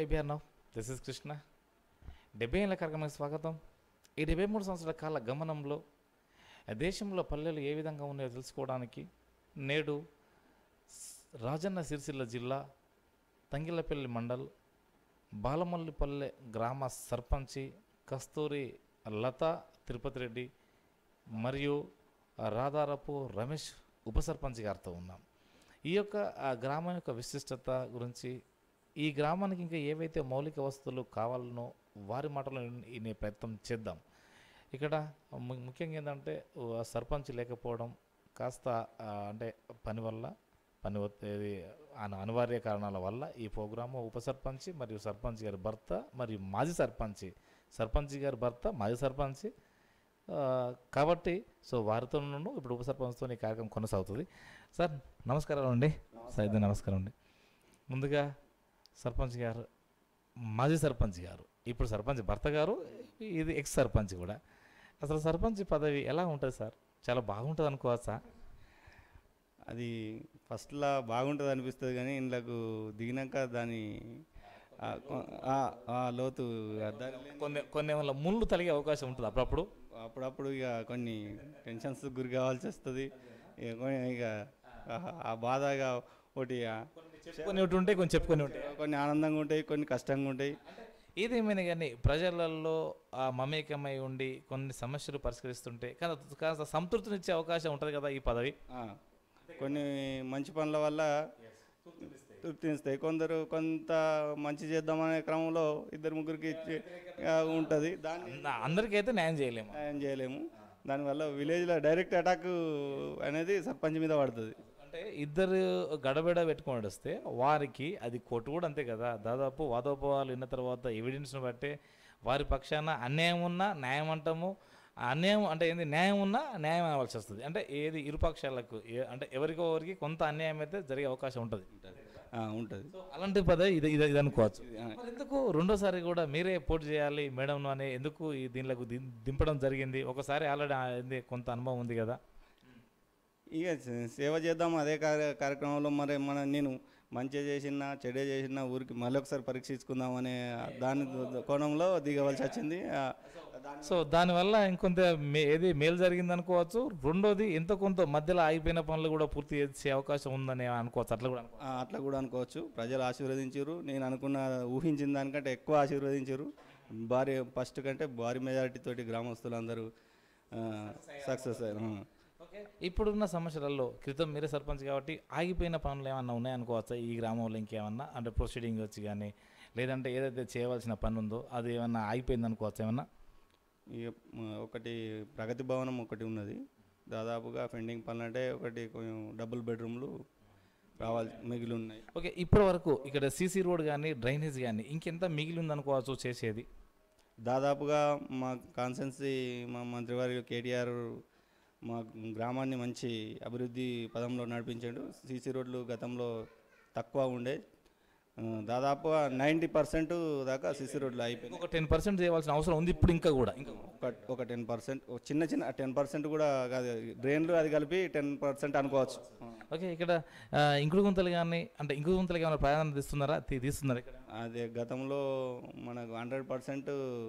IBR now this is Krishna డెబ్బై ఏళ్ళ కార్యక్రమానికి స్వాగతం ఈ డెబ్బై మూడు సంవత్సరాల కాల గమనంలో దేశంలో పల్లెలు ఏ విధంగా ఉన్నాయో తెలుసుకోవడానికి నేడు స్- రాజన్న సిరిసిల్ల జిల్లా తంగిలపల్లి మండల్ బాలమల్లిపల్లె గ్రామ సర్పంచి కస్తూరి లత తిరుపతి రెడ్డి మరియు రాధారపు రమేష్ ఉప సర్పంచ్ గారితో ఉన్నాం ఈ యొక్క ఆ గ్రామం యొక్క విశిష్టత గురించి ఈ గ్రామానికి ఇంకా ఏవైతే మౌలిక వసతులు కావాలనో వారి మాటలో వినే ప్రయత్నం చేద్దాం ఇక్కడ ము- ముఖ్యంగా ఏంటంటే ఓ సర్పంచ్ లేకపోవడం కాస్త ఆ, అంటే పని వల్ల పని ఒత్తిడి అను అనివార్య కారణాల వల్ల ఈ ప్రోగ్రాము ఉప సర్పంచ్ మరియు సర్పంచ్ గారి భర్త మరియు మాజీ సర్పంచ్ సర్పంచ్ గారి భర్త మాజీ సర్పంచ్ ఆ, కాబట్టి సో వారితో నుండి ఇప్పుడు ఉప సర్పంచ్తో ఈ కార్యక్రమం కొనసాగుతుంది సార్ నమస్కారం అండి సైద్ నమస్కారం అండి ముందుగా సర్పంచ్ గారు మాజీ సర్పంచ్ గారు ఇప్పుడు సర్పంచ్ భర్త గారు ఇది ఎక్స్ సర్పంచ్ కూడా అసలు సర్పంచ్ పదవి ఎలా ఉంటుంది సార్ చాలా బాగుంటుంది అనుకోవచ్చా అది ఫస్ట్లో బాగుంటుంది అనిపిస్తుంది కానీ ఇండ్లకు దిగినాక దాని ఆ కొ- ఆ- ఆ లోతు దాని కొన్ని కొన్ని ఏమన్నా ముళ్ళు తలిగే అవకాశం ఉంటుంది అప్పుడప్పుడు అప్పుడప్పుడు ఇక కొన్ని టెన్షన్స్ గురి కావాల్సి వస్తుంది ఇక కొన్ని ఇక ఆ- ఆ బాధగా ఒకటి ఆ చెప్పుకొని ఒకటి ఉంటాయి కొన్ని చెప్పుకొని ఉంటాయి కొన్ని ఆనందంగా ఉంటాయి కొన్ని కష్టంగా ఉంటాయి ఏదేమైనా కానీ ప్రజలలో ఆ మమేకమై ఉండి కొన్ని సమస్యలు పరిష్కరిస్తుంటే కానీ కాస్త సంతృప్తినిచ్చే అవకాశం ఉంటుంది కదా ఈ పదవి ఆ, కొన్ని మంచి పనుల వల్ల తృప్తినిస్తాయి కొందరు కొంత మంచి చేద్దామనే క్రమంలో ఇద్దరు ముగ్గురికి ఇచ్చి ఉంటుంది దాన్ని నా- అందరికైతే న్యాయం చేయలేము న్యాయం చేయలేము దానివల్ల విలేజ్లో డైరెక్ట్ అటాక్ అనేది సర్పంచ్ మీద పడుతుంది అంటే ఇద్దరు గడబిడ పెట్టుకొని వస్తే వారికి అది కొట్టు కూడా అంతే కదా దాదాపు వాదోపవాలు విన్న తర్వాత ఎవిడెన్స్ను బట్టి వారి పక్షాన అన్యాయం ఉన్నా న్యాయం అంటాము ఆ అన్యాయం అంటే ఏంది న్యాయం ఉన్నా న్యాయం అవ్వాల్సి వస్తుంది అంటే ఏది ఇరుపక్షాలకు ఏ- అంటే ఎవరికో ఒకరికి కొంత అన్యాయం అయితే జరిగే అవకాశం ఉంటుంది ఉంటుంది సో అలాంటి పదవి ఇది ఇది ఇది అనుకోవచ్చు మరి ఎందుకు రెండోసారి కూడా మీరే పోటీ చేయాలి మేడం అనే ఎందుకు ఈ దీనిలోకి దిం- దింపడం జరిగింది ఒకసారి ఆల్రెడీ కొంత అనుభవం ఉంది కదా ఇక సే- సేవ చేద్దాం అదే కార్య కార్యక్రమంలో మరి మన నేను మంచి చేసినా చెడే చేసినా ఊరికి మళ్ళీ ఒకసారి పరీక్షించుకుందాం అనే దాని కోణంలో దిగవలసి వచ్చింది ఆ, దాని సో దానివల్ల ఇంకొంత మే- ఏది మేలు జరిగింది అనుకోవచ్చు రెండోది ఎంత కొంత మధ్యలో ఆగిపోయిన పనులు కూడా పూర్తి చేసే అవకాశం ఉందని అనుకోవచ్చు అట్లా కూడా అనుకోవచ్చు ఆ, అట్లా కూడా అనుకోవచ్చు ప్రజలు ఆశీర్వదించారు నేను అనుకున్న ఊహించిన దానికంటే ఎక్కువ ఆశీర్వదించారు భారీ ఫస్ట్ కంటే భారీ మెజారిటీ తోటి గ్రామస్తులందరూ సక్సెస్ అయ్యారు ఆ. ఓకే ఇప్పుడున్న సమస్యలలో క్రితం మీరే సర్పంచ్ కాబట్టి ఆగిపోయిన పనులు ఏమన్నా ఉన్నాయనుకోవచ్చా ఈ గ్రామంలో ఇంకేమన్నా అంటే ప్రొసీడింగ్ వచ్చి కానీ లేదంటే ఏదైతే చేయవలసిన పని ఉందో అది ఏమన్నా ఆగిపోయింది అనుకోవచ్చు ఏమన్నా ఇక మ, ఒకటి ప్రగతి భవనం ఒకటి ఉన్నది దాదాపుగా పెండింగ్ పనులు అంటే ఒకటి కొంచెం డబుల్ బెడ్రూమ్లు రావాలి మిగిలి ఉన్నాయి ఓకే ఇప్పటి వరకు ఇక్కడ సీసీ రోడ్ కానీ డ్రైనేజ్ కానీ ఇంకెంత మిగిలి ఉందనుకోవచ్చు చేసేది దాదాపుగా మా కాన్సెన్సీ మా మంత్రివారి కేటీఆర్ మా గ్రామాన్ని మంచి అభివృద్ధి పదంలో నడిపించాడు సీసీ రోడ్లు గతంలో తక్కువ ఉండే ఆ, దాదాపుగా నైంటీ పర్సెంట్ దాకా సీసీ రోడ్లు అయిపోయినాయి ఒక టెన్ పర్సెంట్ చేయవలసిన అవసరం ఉంది ఇప్పుడు ఇంకా కూడా ఇంకా ఒక ఒక టెన్ పర్సెంట్ చిన్న చిన్న టెన్ పర్సెంట్ కూడా కాదు డ్రైన్లు అది కలిపి టెన్ పర్సెంట్ అనుకోవచ్చు ఓకే ఇక్కడ ఆ, ఇంకుడు గుంతలు కానీ అంటే ఇంకుడు గుంతలకి ఏమైనా ప్రాధాన్యత ఇస్తున్నారా తీ- తీస్తున్నారా ఇక్కడ అదే గతంలో మనకు హండ్రెడ్ పర్సెంట్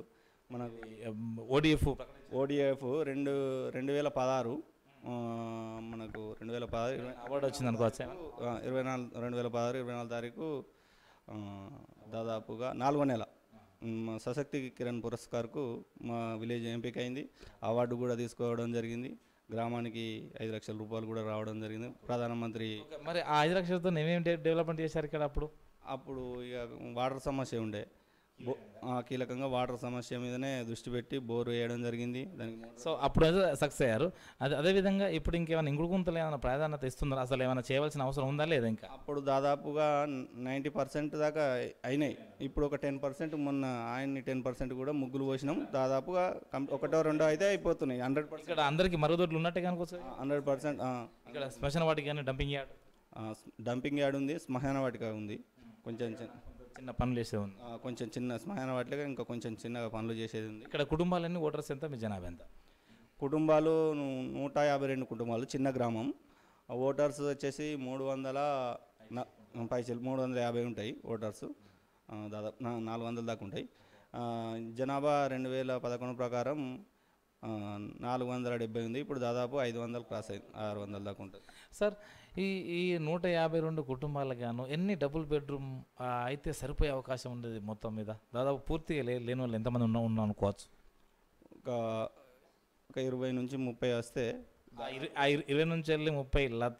మనకు ఓడిఎఫ్ ఓడిఎఫ్ రెండు రెండు వేల పదహారు ఆ, మనకు రెండు వేల పదహారు ఇరవై అవార్డు వచ్చింది అనుకోవచ్చు ఆ, ఇరవై నాలుగు రెండు వేల పదహారు ఇరవై నాలుగు తారీఖు ఆ, దాదాపుగా నాలుగో నెల మ్, సశక్తి కిరణ్ పురస్కార్కు మా విలేజ్ ఎంపిక అయింది అవార్డు కూడా తీసుకోవడం జరిగింది గ్రామానికి ఐదు లక్షల రూపాయలు కూడా రావడం జరిగింది ప్రధానమంత్రి ఓకే, మరి ఆ ఐదు లక్షలతో ఏమేమి డె- డెవలప్మెంట్ చేశారు ఇక్కడ అప్పుడు అప్పుడు ఇక వాటర్ సమస్య ఉండే బో ఆ, కీలకంగా వాటర్ సమస్య మీదనే దృష్టి పెట్టి బోర్ వేయడం జరిగింది దానికి మోటార్ సో అప్పుడు సక్సెస్ అయ్యారు అదే అదేవిధంగా ఇప్పుడు ఇంకేమైనా ఇంకుడు గుంతలు ఏమైనా ప్రాధాన్యత ఇస్తున్నారా అసలు ఏమైనా చేయవలసిన అవసరం ఉందా లేదా ఇంకా అప్పుడు దాదాపుగా నైంటీ పర్సెంట్ దాకా అయినాయి ఇప్పుడు ఒక టెన్ పర్సెంట్ మొన్న ఆయన్ని టెన్ పర్సెంట్ కూడా ముగ్గులు పోసినాం దాదాపుగా కం- ఒకటో రెండో అయితే అయిపోతున్నాయి హండ్రెడ్ పర్సెంట్ ఇక్కడ అందరికి మరుగుదొడ్లు ఉన్నట్టే కనుకోవచ్చు హండ్రెడ్ పర్సెంట్ ఇక్కడ శ్మశాన వాటికి కానీ డంపింగ్ యార్డ్ డంపింగ్ యార్డ్ ఉంది శ్మశాన వాటిక ఉంది కొంచెం చిన్న చిన్న పనులు చేసేది ఉంది ఆ, కొంచెం చిన్న శ్మశాన వాటిక ఇంకా కొంచెం చిన్నగా పనులు చేసేది ఉంది ఇక్కడ కుటుంబాలన్నీ ఓటర్స్ ఎంత మీ జనాభా ఎంత కుటుంబాలు ను- నూట యాభై రెండు కుటుంబాలు చిన్న గ్రామం ఆ ఓటర్స్ వచ్చేసి మూడు వందల న- పైసలు మూడు వందల యాభై ఉంటాయి ఓటర్స్ ఆ, దాదాపు నా- నాలుగు వందల దాకా ఉంటాయి ఆ, జనాభా రెండు వేల పదకొండు ప్రకారం ఆ, నాలుగు వందల డెబ్బై ఉంది ఇప్పుడు దాదాపు ఐదు వందలు క్రాస్ అయింది ఆరు వందల దాకా ఉంటుంది సార్ ఈ ఈ నూట యాభై రెండు కుటుంబాలకు గాను ఎన్ని డబుల్ బెడ్రూమ్ ఆ, అయితే సరిపోయే అవకాశం ఉండేది మొత్తం మీద దాదాపు పూర్తిగా లే లేని వాళ్ళు ఎంతమంది ఉన్నా ఉన్నా అనుకోవచ్చు ఒక ఒక ఇరవై నుంచి ముప్పై వస్తే ఆ ఇర- ఆ ఇర- ఇరవై నుంచి వెళ్ళి ముప్పై లత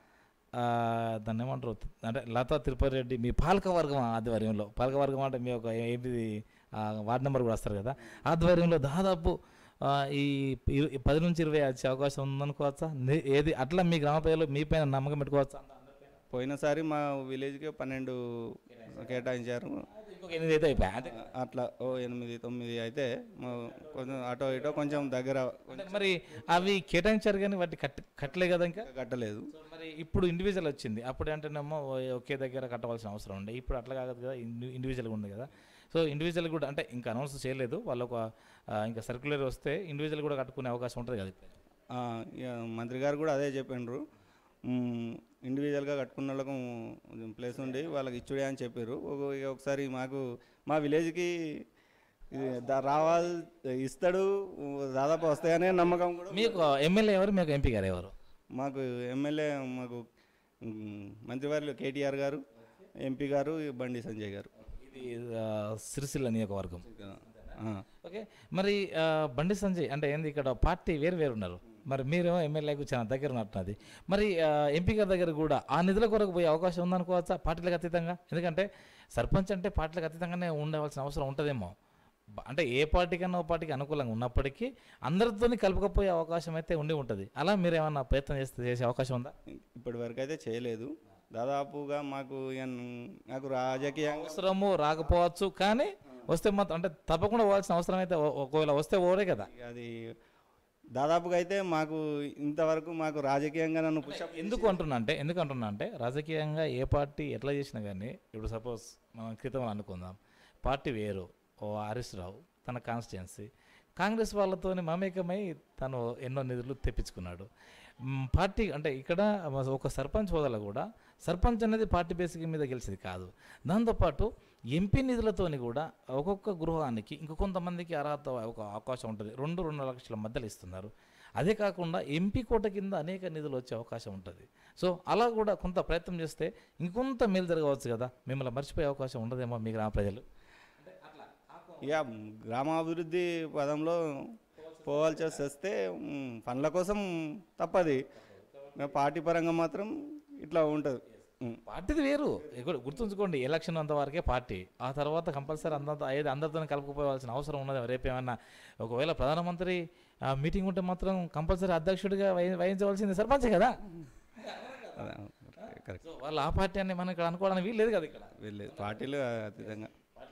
ఆ, దాన్ని ఏమంటారు అంటే లత తిరుపతి రెడ్డి మీ పాలక వర్గం ఆధ్వర్యంలో పాలక వర్గం అంటే మీ ఒక ఏపీ వార్డు నెంబర్ కూడా వస్తారు కదా ఆధ్వర్యంలో దాదాపు ఆ, ఈ ఇరు- ఈ పది నుంచి ఇరవై వచ్చే అవకాశం ఉందనుకోవచ్చా నే- ఏది అట్లా మీ గ్రామ ప్రజలు మీ పైన నమ్మకం పెట్టుకోవచ్చా పోయినసారి మా విలేజ్కి పన్నెండు కేటాయించారు ఇంకొక ఎనిమిది అయితే అయిపోయాయి అంతే అట్లా ఓ ఎనిమిది తొమ్మిది అయితే మా కొంచెం అటో ఇటో కొంచెం దగ్గర అంటే మరి అవి కేటాయించారు కానీ వాటి కట్ కట్టలే కదా ఇంకా కట్టలేదు సో మరి ఇప్పుడు ఇండివిజువల్ వచ్చింది అప్పుడు అంటేనేమో ఒకే దగ్గర కట్టవలసిన అవసరం ఉండే ఇప్పుడు అట్లా కాదు కదా ఇండివిజువల్గా ఉంది కదా సో ఇండివిజువల్ కూడా అంటే ఇంకా అనౌన్స్ చేయలేదు వాళ్ళు ఒక ఆ, ఇంకా సర్క్యులర్ వస్తే ఇండివిజువల్ కూడా కట్టుకునే అవకాశం ఉంటుంది కదా ఆ, ఇక మంత్రి గారు కూడా అదే చెప్పిండ్రు మ్, ఇండివిజువల్గా కట్టుకున్న వాళ్ళకు కొంచెం ప్లేస్ ఉండి వాళ్ళకి ఇచ్చుడే అని చెప్పారు ఒక- ఇక ఒకసారి మాకు మా విలేజ్కి ఇది దా- రావాలి ఇస్తాడు దాదాపు వస్తాయనే నమ్మకం కూడా మీకు ఎమ్మెల్యే ఎవరు మీకు ఎంపీ గారు ఎవరు మాకు ఎమ్మెల్యే మాకు మ్, మంత్రివర్యులు కేటీఆర్ గారు ఎంపీ గారు బండి సంజయ్ గారు ఇది ఆ, సిరిసిల్ల నియోజకవర్గం ఆ. ఓకే మరి ఆ, బండి సంజయ్ అంటే ఏంది ఇక్కడ పార్టీ వేరు వేరు ఉన్నారు మరి మీరు ఎమ్మెల్యేకు చాలా దగ్గర ఉన్నట్టున్నది మరి ఆ, ఎంపీ గారి దగ్గర కూడా ఆ నిధుల కొరకు పోయే అవకాశం ఉందనుకోవచ్చా పార్టీలకు అతీతంగా ఎందుకంటే సర్పంచ్ అంటే పార్టీలకు అతీతంగానే ఉండవలసిన అవసరం ఉంటుందేమో బ- అంటే ఏ పార్టీకన్నా ఓ పార్టీకి అనుకూలంగా ఉన్నప్పటికీ అందరితోని కలుపుకపోయే అవకాశం అయితే ఉండి ఉంటుంది అలా మీరు ఏమన్నా ప్రయత్నం చేస్తే చేసే అవకాశం ఉందా ఇప్పటి వరకు అయితే చేయలేదు దాదాపుగా మాకు ఇక నాకు రాజకీయంగా అవసరము రాకపోవచ్చు కానీ వస్తే మాత్రం అంటే తప్పకుండా పోవాల్సిన అవసరం అయితే ఓ- ఒకవేళ వస్తే ఓరే కదా ఇక అది దాదాపుగా అయితే మాకు ఇంతవరకు మాకు రాజకీయంగా నన్ను పుషప్ ఎందుకు అంటున్నా అంటే ఎందుకు అంటున్నా అంటే రాజకీయంగా ఏ పార్టీ ఎట్లా చేసినా కానీ ఇప్పుడు సపోజ్ మనం క్రితం అనుకుందాం పార్టీ వేరు ఓ హరీష్ రావు తన కాన్స్టిట్యున్సీ కాంగ్రెస్ వాళ్ళతోని మమేకమై తను ఎన్నో నిధులు తెప్పించుకున్నాడు మ్, పార్టీ అంటే ఇక్కడ ఒక సర్పంచ్ హోదాలో కూడా సర్పంచ్ అనేది పార్టీ బేసిక్ మీద గెలిచేది కాదు దాంతోపాటు ఎంపీ నిధులతోని కూడా ఒక్కొక్క గృహానికి ఇంక కొంతమందికి అర్హత ఒక అవకాశం ఉంటుంది రెండు రెండు లక్షల మధ్యలో ఇస్తున్నారు అదే కాకుండా ఎంపీ కోట కింద అనేక నిధులు వచ్చే అవకాశం ఉంటుంది సో అలా కూడా కొంత ప్రయత్నం చేస్తే ఇంకొంత మేలు జరగవచ్చు కదా మిమ్మల్ని మర్చిపోయే అవకాశం ఉండదేమో మీ గ్రామ ప్రజలు ఇక గ్రామాభివృద్ధి పదంలో పోవాల్సి వస్తే మ్, పనుల కోసం తప్పది ఇక పార్టీ పరంగా మాత్రం ఇట్లా ఉంటుంది మ్. పార్టీది వేరు ఇక్కడ గుర్తుంచుకోండి ఎలక్షన్ అంత వరకే పార్టీ ఆ తర్వాత కంపల్సరీ అందరితో ఏది అందరితో కలుపుకోవాల్సిన అవసరం ఉన్నది రేపు ఏమన్నా ఒకవేళ ప్రధానమంత్రి ఆ, మీటింగ్ ఉంటే మాత్రం కంపల్సరీ అధ్యక్షుడిగా వహి- వహించవలసింది సర్పంచే కదా అదే, కరెక్ట్ సో వాళ్ళు ఆ పార్టీ అని మనం ఇక్కడ అనుకోవడానికి వీలు లేదు కదా ఇక్కడ వెళ్ళేది పార్టీలు అతీతంగా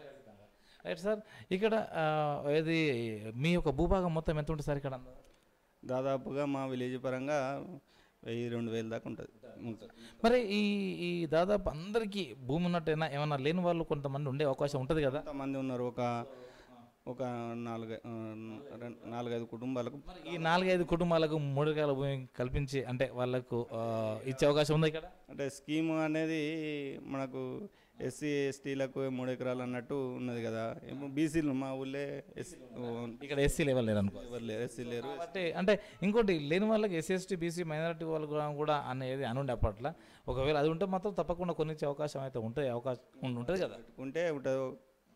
రైట్ సార్ ఇక్కడ ఆ, ఏది మీ యొక్క భూభాగం మొత్తం ఎంత ఉంటుంది సార్ ఇక్కడ దాదాపుగా మా విలేజ్ పరంగా వెయ్యి రెండు వేలు దాకా ఉంటుంది ఉంటుంది మరి ఈ ఈ దాదాపు అందరికీ భూమి ఉన్నట్టయినా ఏమన్నా లేని వాళ్ళు కొంతమంది ఉండే అవకాశం ఉంటుంది కదా కొంతమంది ఉన్నారు ఒక ఒక నాలుగు ఆ, రెండు- నాలుగైదు కుటుంబాలకు మరి ఈ నాలుగైదు కుటుంబాలకు మూడు రకాల భూమి కల్పించి అంటే వాళ్ళకు ఆ, ఇచ్చే అవకాశం ఉంది ఇక్కడ అంటే స్కీమ్ అనేది మనకు ఎస్సీ ఎస్టీలకు మూడు ఎకరాలు అన్నట్టు ఉన్నది కదా బీసీలు మా ఊళ్ళే ఎస్సీ ఇక్కడ ఎస్సీ లెవెల్ లేరు అనుకో ఎవరు లేరు ఎస్సీ లేరు కాబట్టి అంటే ఇంకోటి లేని వాళ్ళకి ఎస్సీ ఎస్టీ బీసీ మైనారిటీ వాళ్ళు కూడా- కూడా అనేది అనుండే అప్పట్లో ఒకవేళ అది ఉంటే మాత్రం తప్పకుండా కొనిచ్చే అవకాశం అయితే ఉంటుంది అవకాశం ఉం- ఉంటుంది కదా పెట్టుకుంటే ఉంటుంది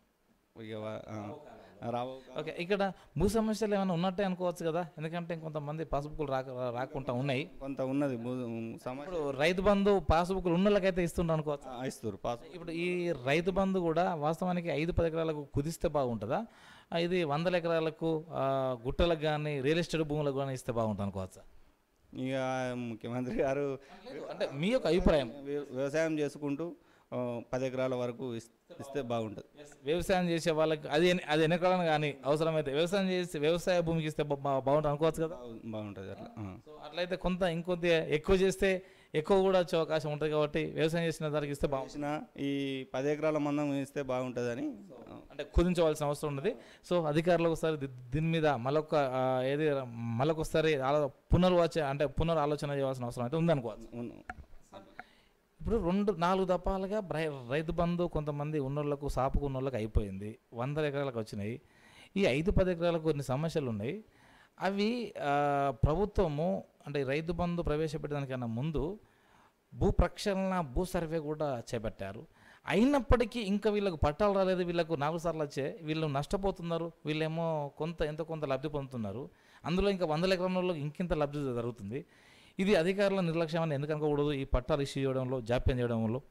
ఇక వా- ఆ, రావు ఓకే ఇక్కడ భూ సమస్యలు ఏమైనా ఉన్నట్టే అనుకోవచ్చు కదా ఎందుకంటే కొంతమంది పాస్బుక్లు రాక రాకుండా ఉన్నాయి కొంత ఉన్నది భూ- సమస్య ఇప్పుడు రైతు బంధు పాస్బుక్లు ఉన్న వాళ్ళకైతే ఇస్తుండ్రు అనుకోవచ్చు ఆ, ఇస్తారు పాస్ ఇప్పుడు ఈ రైతు బంధు కూడా వాస్తవానికి ఐదు పది ఎకరాలకు కుదిస్తే బాగుంటుందా ఆ, ఇది వందల ఎకరాలకు ఆ, గుట్టలకు కానీ రియల్ ఎస్టేట్ భూములకు కానీ ఇస్తే బాగుంటుంది అనుకోవచ్చా ఇక ముఖ్యమంత్రి గారు అంటే మీ యొక్క అభిప్రాయం వ్య- వ్యవసాయం చేసుకుంటూ ఆ, పది ఎకరాల వరకు ఇస్- ఇస్తే బాగుంటుంది వ్యవసాయం చేసే వాళ్ళకి అది ఎన్ని- అది ఎన్నికలను కానీ అవసరమైతే వ్యవసాయం చేసి వ్యవసాయ భూమికి ఇస్తే బా- బా- బాగుంటుంది అనుకోవచ్చు కదా బాగు- బాగుంటుంది అట్లా ఆ. సో అట్లయితే కొంత ఇంకొద్ది ఎక్కువ చేస్తే ఎక్కువ కూడా వచ్చే అవకాశం ఉంటుంది కాబట్టి వ్యవసాయం చేసిన దానికి ఇస్తే బాగుంటుంది చేసిన ఈ పది ఎకరాల మందం ఇస్తే బాగుంటుందని ఆ, అంటే కుదించవలసిన అవసరం ఉన్నది సో అధికారులకు ఒకసారి దీ- దీని మీద మళ్ళొక ఆ, ఏది మళ్ళొకసారి ఆలో పునర్వాచ అంటే పునర్ ఆలోచన చేయాల్సిన అవసరం అయితే ఉందనుకోవచ్చు ఉన్- ఇప్పుడు రెండు నాలుగు దఫాలుగా బ్రై- రైతు బంధు కొంతమంది ఉన్నోళ్ళకు సాపుకు ఉన్నోళ్ళకి అయిపోయింది వందల ఎకరాలకు వచ్చినాయి ఈ ఐదు పది ఎకరాలకు కొన్ని సమస్యలు ఉన్నాయి అవి ఆ, ప్రభుత్వము అంటే రైతు బంధు ప్రవేశపెట్టడానికన్నా ముందు భూ ప్రక్షాళన భూ సర్వే కూడా చేపట్టారు అయినప్పటికీ ఇంకా వీళ్ళకు పట్టాలు రాలేదు వీళ్ళకు నాలుగు సార్లు వచ్చే వీళ్ళు నష్టపోతున్నారు వీళ్ళేమో కొంత ఎంతో కొంత లబ్ధి పొందుతున్నారు అందులో ఇంకా వందల ఎకరంలో ఇంకింత లబ్ధి జరుగుతుంది ఇది అధికారుల నిర్లక్ష్యం అని ఎందుకు అనుకోకూడదు ఈ పట్టాలు ఇష్యూ చేయడంలో జాప్యం చేయడంలో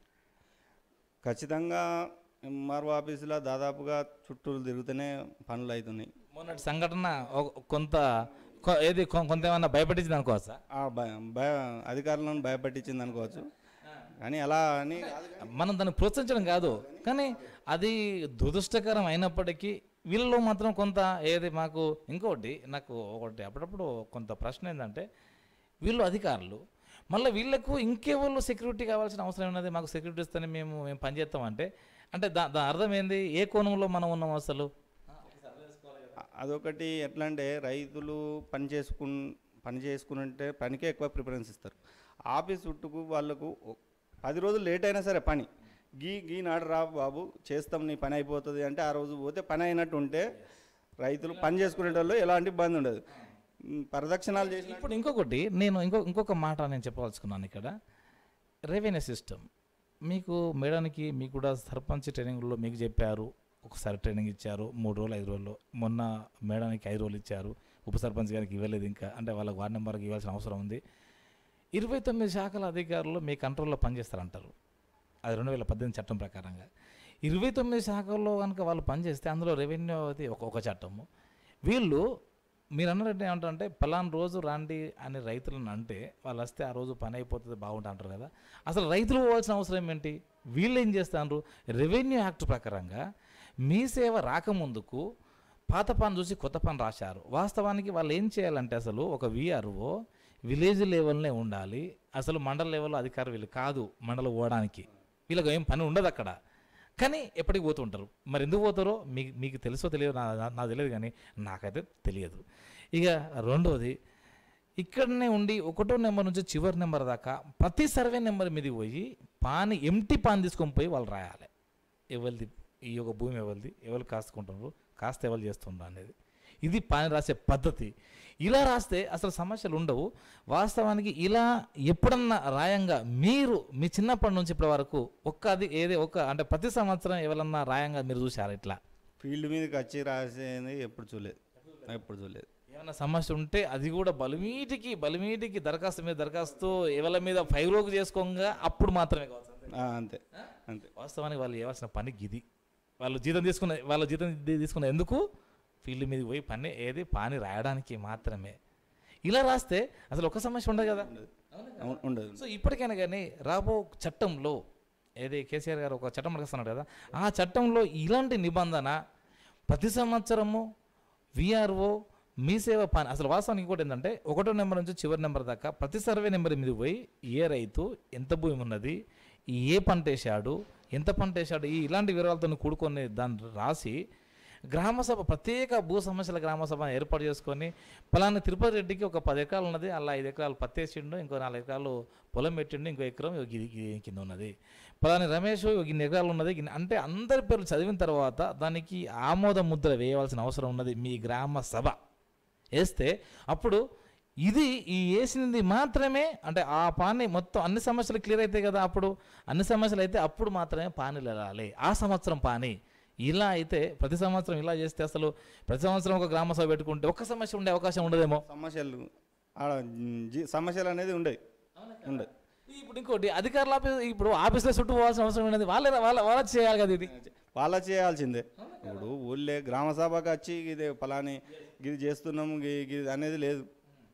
ఖచ్చితంగా ఎంఆర్ఓ ఆఫీసులో దాదాపుగా చుట్టూరు తిరుగుతూనే పనులు అవుతున్నాయి మొన్నటి సంఘటన ఒక- కొంత కొ- ఏది కొ- కొంత ఏమన్నా భయపెట్టించింది అనుకోవచ్చా ఆ భయ భయ అధికారులను భయపెట్టించింది అనుకోవచ్చు కానీ అలా అని కాదు కానీ మనం దాన్ని ప్రోత్సహించడం కాదు కానీ అది దురదృష్టకరం అయినప్పటికీ వీళ్ళలో మాత్రం కొంత ఏది మాకు ఇంకోటి నాకు ఒకటి అప్పుడప్పుడు కొంత ప్రశ్న ఏంటంటే వీళ్ళు అధికారులు మళ్ళీ వీళ్ళకు ఇంకెవరు సెక్యూరిటీ కావాల్సిన అవసరం ఉన్నది మాకు సెక్యూరిటీ ఇస్తేనే మేము మేము పనిచేస్తామంటే అంటే దా దాని అర్థం ఏంది ఏ కోణంలో మనం ఉన్నాం అసలు అ- అదొకటి ఎట్లా అంటే రైతులు పని చేసుకుని పని చేసుకుని పనికే ఎక్కువ ప్రిఫరెన్స్ ఇస్తారు ఆఫీస్ చుట్టుకు వాళ్ళకు ఒ- పది రోజులు లేట్ అయినా సరే పని గీ గీ నాడు రా బాబు చేస్తాం నీ పని అయిపోతుంది అంటే ఆ రోజు పోతే పని అయినట్టు ఉంటే రైతులు పని చేసుకునేటోళ్ళు ఎలాంటి ఇబ్బంది ఉండదు ఉమ్, ప్రదక్షిణాలు చేసిన ఇప్పుడు ఇంకొకటి నేను ఇంకో ఇంకొక మాట నేను చెప్పదలుచుకున్నాను ఇక్కడ రెవెన్యూ సిస్టమ్ మీకు మేడానికి మీకు కూడా సర్పంచ్ ట్రైనింగ్లో మీకు చెప్పారు ఒకసారి ట్రైనింగ్ ఇచ్చారు మూడు రోజులు ఐదు రోజులు మొన్న మేడానికి ఐదు రోజులు ఇచ్చారు ఉప సర్పంచ్ గారికి ఇవ్వలేదు ఇంకా అంటే వాళ్ళకి వార్డు నెంబర్కి ఇవ్వాల్సిన అవసరం ఉంది ఇరవై తొమ్మిది శాఖల అధికారులు మీ కంట్రోల్లో పనిచేస్తారంటారు అది రెండు వేల పద్దెనిమిది చట్టం ప్రకారంగా ఇరవై తొమ్మిది శాఖల్లో కనుక వాళ్ళు పనిచేస్తే అందులో రెవెన్యూ అది ఒక ఒక చట్టము వీళ్ళు మీరు అన్నట్టు ఏమంటారంటే పలానా రోజు రాండి అని రైతులను అంటే వాళ్ళు వస్తే ఆ రోజు పని అయిపోతుంది బాగుంటుంది అంటారు కదా అసలు రైతులు పోవాల్సిన అవసరం ఏంటి వీళ్ళు ఏం చేస్తారు రెవెన్యూ యాక్ట్ ప్రకారంగా మీ సేవ రాకముందుకు పాత పని చూసి కొత్త పని రాశారు వాస్తవానికి వాళ్ళు ఏం చేయాలంటే అసలు ఒక విఆర్ఓ విలేజ్ లెవెల్నే ఉండాలి అసలు మండల లెవెల్లో అధికారం వీళ్ళు కాదు మండలం పోవడానికి వీళ్ళకి ఏం పని ఉండదు అక్కడ కానీ ఎప్పటికి పోతుంటారు మరి ఎందుకు పోతారో మీకు మీకు తెలుసో తెలియదు నా నా- నాకు తెలియదు కానీ నాకైతే తెలియదు ఇక రెండోది ఇక్కడనే ఉండి ఒకటో నెంబర్ నుంచి చివరి నెంబర్ దాకా ప్రతి సర్వే నెంబర్ మీదకి పోయి పాని ఎంటీ పాన్ తీసుకొని పోయి వాళ్ళు రాయాలి ఎవరిది ఈ యొక్క భూమి ఎవరిది ఎవరు కాసుకుంటున్నారు కాస్త ఎవరు చేస్తున్నారు అనేది ఇది పాని రాసే పద్ధతి ఇలా రాస్తే అసలు సమస్యలు ఉండవు వాస్తవానికి ఇలా ఎప్పుడన్నా రాయంగా మీరు మీ చిన్నప్పటి నుంచి ఇప్పటి వరకు ఒక్క అది ఏదే ఒక అంటే ప్రతి సంవత్సరం ఎవరన్నా రాయంగా మీరు చూసారు ఇట్లా ఫీల్డ్ మీదకి వచ్చి రాసేది ఎప్పుడు చూడలేదు ఎప్పుడు చూడలేదు ఏమైనా సమస్య ఉంటే అది కూడా బలిమీటికి బలిమీటికి దరఖాస్తు మీద దరఖాస్తు ఎవరి మీద ఫైవ్ రోగ్ చేసుకోగా అప్పుడు మాత్రమే కావచ్చు ఆ, అంతే అంతే వాస్తవానికి వాళ్ళు చేయవలసిన పని గిది వాళ్ళు జీతం తీసుకున్న వాళ్ళ జీతం ది- తీసుకున్న ఎందుకు ఫీల్డ్ మీదకి పోయి పని ఏది పాని రాయడానికి మాత్రమే ఇలా రాస్తే అసలు ఒక సమస్య ఉండదు కదా అవును, ఉండదు సో ఇప్పటికైనా కానీ రాబో చట్టంలో ఏది కేసీఆర్ గారు ఒక చట్టం ప్రకటిస్తున్నాడు కదా ఆ చట్టంలో ఇలాంటి నిబంధన ప్రతి సంవత్సరము విఆర్ఓ మీ సేవ పని అసలు వాస్తవానికి ఇంకోటి ఏంటంటే ఒకటో నెంబర్ నుంచి చివరి నెంబర్ దాకా ప్రతి సర్వే నెంబర్ మీద పోయి ఏ రైతు ఎంత భూమి ఉన్నది ఏ పంట వేసాడు ఎంత పంట వేసాడు ఈ ఇలాంటి వివరాలతో కూడుకొని దాన్ని రాసి గ్రామసభ ప్రత్యేక భూ సమస్యల గ్రామసభ ఏర్పాటు చేసుకొని పలానా తిరుపతి రెడ్డికి ఒక పది ఎకరాలు ఉన్నది అలా ఐదు ఎకరాలు పత్తి వేసిండు ఇంకో నాలుగు ఎకరాలు పొలం పెట్టిండు ఇంకో ఎకరం ఇగో గిది గిది కింద ఉన్నది పలానా రమేష్ ఇగో ఇన్ని ఎకరాలు ఉన్నది గిన్ని- అంటే అందరి పేర్లు చదివిన తర్వాత దానికి ఆమోద ముద్ర వేయవలసిన అవసరం ఉన్నది మీ గ్రామ సభ వేస్తే అప్పుడు ఇది ఈ వేసినది మాత్రమే అంటే ఆ పాని మొత్తం అన్ని సమస్యలు క్లియర్ అవుతాయి కదా అప్పుడు అన్ని సమస్యలు అయితే అప్పుడు మాత్రమే పానీలు వెళ్ళాలి ఆ సంవత్సరం పాని ఇలా అయితే ప్రతి సంవత్సరం ఇలా చేస్తే అసలు ప్రతి సంవత్సరం ఒక గ్రామ సభ పెట్టుకుంటే ఒక్క సమస్య ఉండే అవకాశం ఉండదేమో సమస్యలు ఆడ జీ- సమస్యలు అనేది ఉండేవి ఉండదు ఇప్పుడు ఇంకోటి అధికారుల ఆఫీస్ ఇప్పుడు ఆఫీస్లో చుట్టూ పోవాల్సిన అవసరం ఉన్నది వాళ్ళే వాళ్ళ వాళ్ళ చేయాలి కదా ఇది వాళ్ళ చేయాల్సిందే ఇప్పుడు ఊళ్ళే గ్రామ సభకు వచ్చి ఇది పలాని ఇది చేస్తున్నాము గి- గి- అనేది లేదు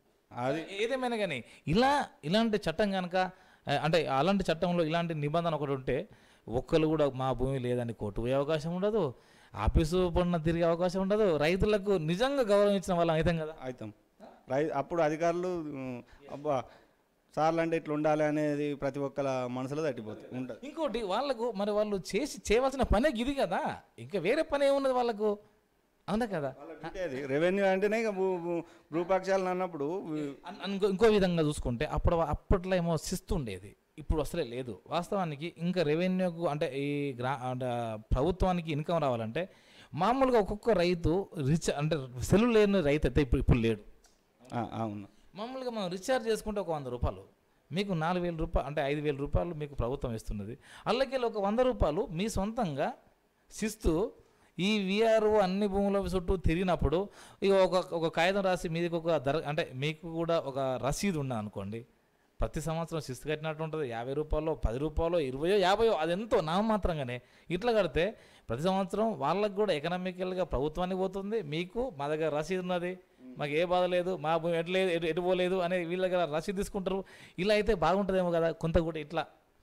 అది ఏదేమైనా కానీ ఇలా ఇలాంటి చట్టం కనుక ఆ, అంటే అలాంటి చట్టంలో ఇలాంటి నిబంధన ఒకటి ఉంటే ఒక్కరు కూడా మా భూమి లేదని కోర్టు పోయే అవకాశం ఉండదు ఆఫీసు పడిన తిరిగే అవకాశం ఉండదు రైతులకు నిజంగా గౌరవం ఇచ్చిన వాళ్ళం అవుతాం కదా అవుతాం రై అప్పుడు అధికారులు ఉమ్, అబ్బా సార్లు అంటే ఇట్లా ఉండాలి అనేది ప్రతి ఒక్కల మనసులో తట్టిపోతుంది ఉంటుంది ఇంకోటి వాళ్ళకు మరి వాళ్ళు చేసి చేయవలసిన పనే ఇది కదా ఇంకా వేరే పని ఏమున్నది వాళ్ళకు అవునా కదా అంటే అది రెవెన్యూ అంటేనే ఇక భూ భూ- భూపక్షాలు అన్నప్పుడు అన్- ఇంకో ఇంకో విధంగా చూసుకుంటే అప్పుడు అప్పట్లో ఏమో శిస్తు ఉండేది ఇప్పుడు అసలే లేదు వాస్తవానికి ఇంకా రెవెన్యూకు అంటే ఈ గ్రా అంటే ప్రభుత్వానికి ఇన్కమ్ రావాలంటే మామూలుగా ఒక్కొక్క రైతు రిచ్ అంటే సెల్లు లేని రైతు అయితే ఇప్పుడు ఇప్పుడు లేడు ఆ, అవును మామూలుగా మనం రీఛార్జ్ చేసుకుంటే ఒక వంద రూపాయలు మీకు నాలుగు వేల రూపాయలు అంటే ఐదు వేల రూపాయలు మీకు ప్రభుత్వం ఇస్తున్నది అల్లకెళ్ళి ఒక వంద రూపాయలు మీ సొంతంగా శిస్తు ఈ విఆర్ఓ అన్ని భూముల చుట్టూ తిరిగినప్పుడు ఇక ఒక ఒక కాగితం రాసి మీదకి ఒక ధర అంటే మీకు కూడా ఒక రసీదు ఉన్నది అనుకోండి ప్రతి సంవత్సరం శిస్తు కట్టినట్టు ఉంటుంది యాభై రూపాయలు పది రూపాయలు ఇరవయో యాభయో అది ఎంతో నామమాత్రంగానే ఇట్లా కడితే ప్రతి సంవత్సరం వాళ్ళకి కూడా ఎకనామికల్గా ప్రభుత్వానికి పోతుంది మీకు మా దగ్గర రసీదు ఉన్నది మాకు ఏ బాధ లేదు మా భూమి ఎటు లేదు ఎటు ఎటు పోలేదు అనే వీళ్ళ దగ్గర రసీదు తీసుకుంటారు ఇలా అయితే బాగుంటుందేమో కదా కొంత కూడా ఇట్లా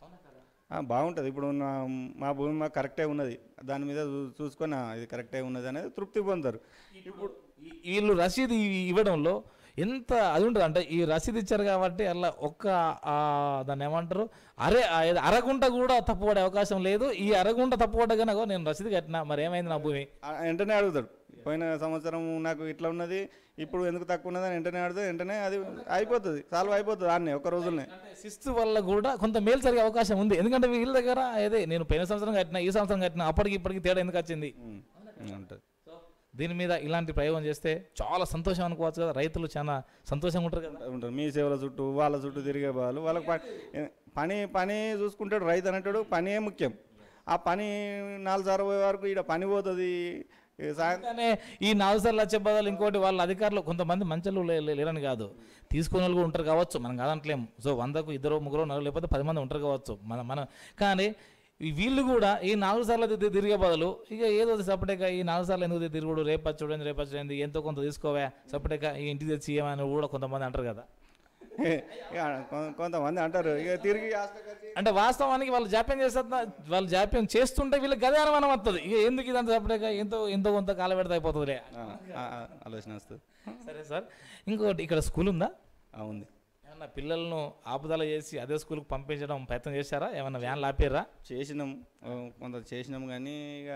ఆ, బాగుంటుంది ఇప్పుడు నా మా భూమి మాకు కరెక్టే ఉన్నది దాని మీద చూ- చూసుకొని ఆ, ఇది కరెక్టే ఉన్నది అనేది తృప్తి పొందుతారు ఇప్పుడు ఈ- వీళ్ళు రసీదు ఇ- ఇవ్వడంలో ఎంత అది ఉంటుంది అంటే ఈ రసీదు ఇచ్చారు కాబట్టి అలా ఒక్క ఆ, దాన్ని ఏమంటారు అరే ఆ ఏదో అరగుంట కూడా తప్పుపడే అవకాశం లేదు ఈ అరగుంట తప్పుపడ్డ కనుక నేను రసీదు కట్టినా మరి ఏమైంది నా భూమి ఆ, వెంటనే అడుగుతాడు పోయిన సంవత్సరం నాకు ఇట్లా ఉన్నది ఇప్పుడు ఎందుకు తక్కువ ఉన్నది అని వెంటనే అడిగితే వెంటనే అది అయిపోతుంది సాల్వ్ అయిపోతుంది ఆన్నే ఒక రోజులనే అంటే శిస్తు వల్ల కూడా కొంత మేలు జరిగే అవకాశం ఉంది ఎందుకంటే వీళ్ళ దగ్గర అదే నేను పోయిన సంవత్సరం కట్టినా ఈ సంవత్సరం కట్టినా అప్పటికి ఇప్పటికి తేడా ఎందుకు వచ్చింది ఉమ్, ఉంటుంది దీని మీద ఇలాంటి ప్రయోగం చేస్తే చాలా సంతోషం అనుకోవచ్చు కదా రైతులు చాలా సంతోషంగా ఉంటారు కదా ఉంటారు మీ సేవల చుట్టూ వాళ్ళ చుట్టూ తిరిగే వాళ్ళు వాళ్ళకి పని పని పని చూసుకుంటాడు రైతు అనేటాడు పనే ముఖ్యం ఆ పని నాలుగు సార్లు పోయే వరకు ఇక్కడ పని పోతుంది ఈ సాయంత్రం కానీ ఈ నాలుగు సార్లు వచ్చే బదులు ఇంకోటి వాళ్ళ అధికారులు కొంతమంది మంచలు లే- లే- లేరని కాదు తీసుకునే వాళ్ళు కూడా ఉంటారు కావచ్చు మనం కాదంటలేం సో వందకు ఇద్దరు ముగ్గురు నలుగురు లేకపోతే పది మంది ఉంటారు కావచ్చు మన మన కానీ ఈ వీళ్ళు కూడా ఈ నాలుగు సార్లు తి- తిరిగే బదులు ఇక ఏదో సపరేక ఈ నాలుగు సార్లు ఎందుకు తిరుగుడు రేపు చూడండి రేపు చూడండి ఎంతో కొంత తీసుకోవా సపరేక ఈ ఇంటికి తెచ్చి ఇవ్వమని కూడా కొంతమంది అంటారు కదా ఇక కొ- కొంతమంది అంటారు ఇక తిరిగి హాస్టల్కి వచ్చి అంటే వాస్తవానికి వాళ్ళు జాప్యం చేస్తున్న వాళ్ళు జాప్యం చేస్తుంటే వీళ్ళకి గదే అనుమానం వస్తుంది ఇక ఎందుకు ఇదంతా సపరేక ఎంతో ఎంతో కొంత కాల పెడితే అయిపోతుందిలే ఆ, ఆ, ఆ, ఆలోచన వస్తుంది సరే సార్ ఇంకోటి ఇక్కడ స్కూల్ ఉందా ఆ, ఉంది ఏమన్నా పిల్లలను ఆపుదల చేసి అదే స్కూల్కి పంపించడం ప్రయత్నం చేశారా ఏమన్నా వ్యాన్లు ఆపారా చేసినాం ఆ, కొంత చేసినాం కానీ ఇక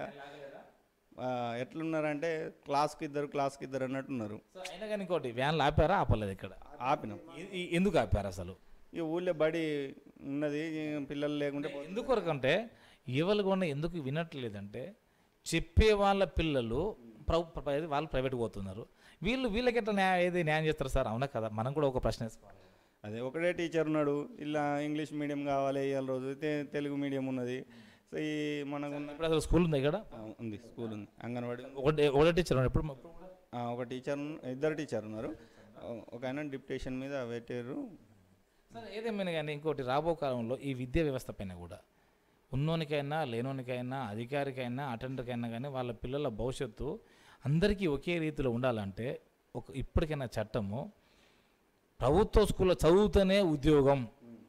ఆ, ఎట్లున్నారంటే క్లాస్కి ఇద్దరు క్లాస్కి ఇద్దరు అన్నట్టున్నారు సో అయినా కానీ ఇంకోటి వ్యాన్లు ఆపారా ఆపలేదు ఇక్కడ ఆపినాం ఎ- ఎ- ఎందుకు ఆపారు అసలు ఈ ఊళ్ళో బడి ఉన్నది ఈ పిల్లలు లేకుంటే ఎందుకు వరకంటే ఎవరు కూడా ఎందుకు వినట్లేదంటే చెప్పే వాళ్ళ పిల్లలు ప్ర- ప్ర- ఏది వాళ్ళు ప్రైవేట్కి పోతున్నారు వీళ్ళు వీళ్ళకి ఎట్లా న్యాయం ఏది న్యాయం చేస్తారు సార్ అవునా కదా మనం కూడా ఒక ప్రశ్న వేసుకోవాలి అదే ఒకటే టీచర్ ఉన్నాడు ఇలా ఇంగ్లీష్ మీడియం కావాలి ఇవాళ రోజు తె- తెలుగు మీడియం ఉన్నది సో ఈ మనకు ఉన్న- ఇప్పుడు అసలు స్కూల్ ఉంది ఇక్కడ ఆ, ఉంది స్కూల్ ఉంది అంగన్వాడీ ఒకటే ఒకటే టీచర్ ఉన్నాడు. ఎప్పుడు ఎప్పుడు కూడా? ఆ, ఒక టీచర్ ఉన్న- ఇద్దరు టీచర్ ఉన్నారు ఆ, ఒక ఆయన డిప్యుటేషన్ మీద పెట్టారు సరే ఏదేమైనా కానీ ఇంకోటి రాబో కాలంలో ఈ విద్యా వ్యవస్థ పైన కూడా ఉన్నోనికైనా లేనోనికైనా అధికారికైనా అటెండర్కైనా కానీ వాళ్ళ పిల్లల భవిష్యత్తు అందరికీ ఒకే రీతిలో ఉండాలంటే ఒక ఇప్పటికైనా చట్టము ప్రభుత్వ స్కూల్లో చదువుతూనే ఉద్యోగం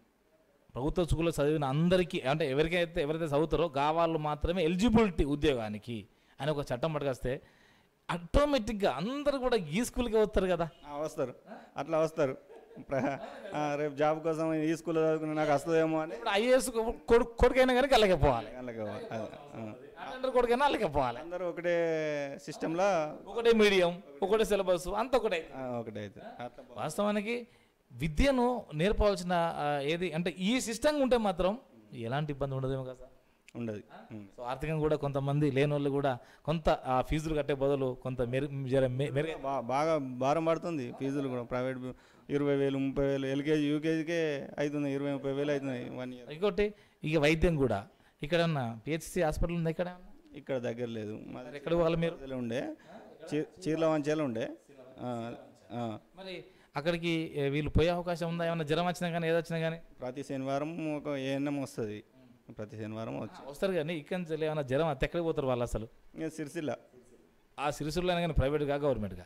ప్రభుత్వ స్కూల్లో చదివిన అందరికీ అంటే ఎవరికైతే ఎవరైతే చదువుతారో గా వాళ్ళు మాత్రమే ఎలిజిబిలిటీ ఉద్యోగానికి అని ఒక చట్టం పట్టుకొస్తే ఆటోమేటిక్గా అందరూ కూడా ఈ స్కూల్కి వస్తారు కదా ఆ, వస్తారు అట్లా వస్తారు ప్ర- ఆ, రేపు జాబ్ కోసం ఈ స్కూల్లో చదువుకుని నాకు వస్తుందేమో అని ఇప్పుడు ఐఏఎస్ కొడుకు కొడుకైనా కానీ అలాగే పోవాలి అలాగే అదే, ఆ. అటెండర్ కొడుకైనా అలాగే పోవాలి అందరూ ఒకటే సిస్టంలో ఒకటే మీడియం ఒకటే సిలబస్ అంత ఒకటే ఒకటే అయితే అట్లా వాస్తవానికి విద్యను నేర్పవలసిన ఆ, ఏది అంటే ఈ సిస్టమ్ ఉంటే మాత్రం ఎలాంటి ఇబ్బంది ఉండదేమో కదా సార్ ఉండదు ఉం. సో ఆర్థికంగా కూడా కొంతమంది లేని వాళ్ళు కూడా కొంత ఆ ఫీజులు కట్టే బదులు కొంత మెరు జర మె- మెరుగైన బా- బాగా భారం పడుతుంది ఫీజులు కూడా ప్రైవేట్ ఇరవై వేలు ముప్పై వేలు ఎల్కేజీ యూకేజీకే అవుతుంది ఇరవై ముప్పై వేలు అవుతుంది వన్ ఇయర్ ఇంకోటి ఇక వైద్యం కూడా ఇక్కడ పిహెచ్సి హాస్పిటల్ ఉంది ఇక్కడ ఇక్కడ దగ్గర లేదు మాది మరి ఎక్కడ పోవాలి మీరు మంచిర్యాల ఉండే చీ- చీర్ల వంచేలు ఉండే ఆ, ఆ. మరి అక్కడికి ఏ, వీళ్ళు పోయే అవకాశం ఉందా ఏమైనా జ్వరం వచ్చినా కానీ ఏదో వచ్చినా కానీ ప్రతి శనివారం ఒక ఏఎన్ఎం వస్తుంది ప్రతి శనివారం వచ్చి వస్తారు కానీ ఇక్కడ నుంచి ఏమైనా జ్వరం వస్తే ఎక్కడికి పోతారు వాళ్ళు అసలు ఇక సిరిసిల్ల ఆ సిరిసిల్లో కానీ ప్రైవేట్గా గవర్నమెంట్గా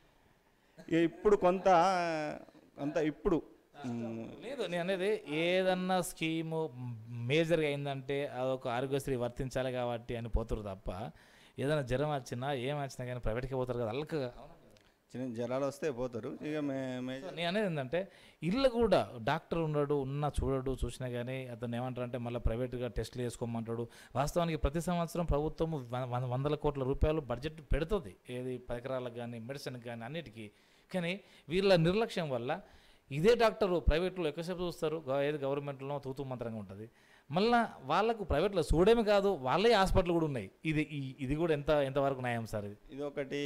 ఇక ఇప్పుడు కొంత కొంత ఇప్పుడు ఉమ్, లేదు నేను అనేది ఏదన్నా స్కీము మేజర్గా అయిందంటే అదొక ఆరోగ్యశ్రీ వర్తించాలి కాబట్టి అని పోతారు తప్ప ఏదైనా జ్వరం వచ్చినా ఏం వచ్చినా కానీ ప్రైవేట్కి పోతారు కదా అల్లక చిన్న జ్వరాలు వస్తే పోతారు ఇక మే మే నేను అనేది ఏంటంటే ఇల్లు కూడా డాక్టర్ ఉన్నాడు ఉన్నా చూడడు చూసినా కానీ అతను ఏమంటారు అంటే మళ్ళీ ప్రైవేట్గా టెస్టులు చేసుకోమంటాడు వాస్తవానికి ప్రతి సంవత్సరం ప్రభుత్వం వ- వ- వందల కోట్ల రూపాయలు బడ్జెట్ పెడుతుంది ఏది పరికరాలకు కానీ మెడిసిన్కి కానీ అన్నిటికీ కానీ వీళ్ళ నిర్లక్ష్యం వల్ల ఇదే డాక్టరు ప్రైవేట్లో ఎక్కువసేపు చూస్తారు గవ- ఏది గవర్నమెంట్లో తూతూ మంత్రంగా ఉంటుంది మళ్ళీ వాళ్ళకు ప్రైవేట్లో చూడేమి కాదు వాళ్ళే హాస్పిటల్ కూడా ఉన్నాయి ఇది ఈ- ఇది కూడా ఎంత ఎంతవరకు న్యాయం సార్ ఇది ఇది ఒకటి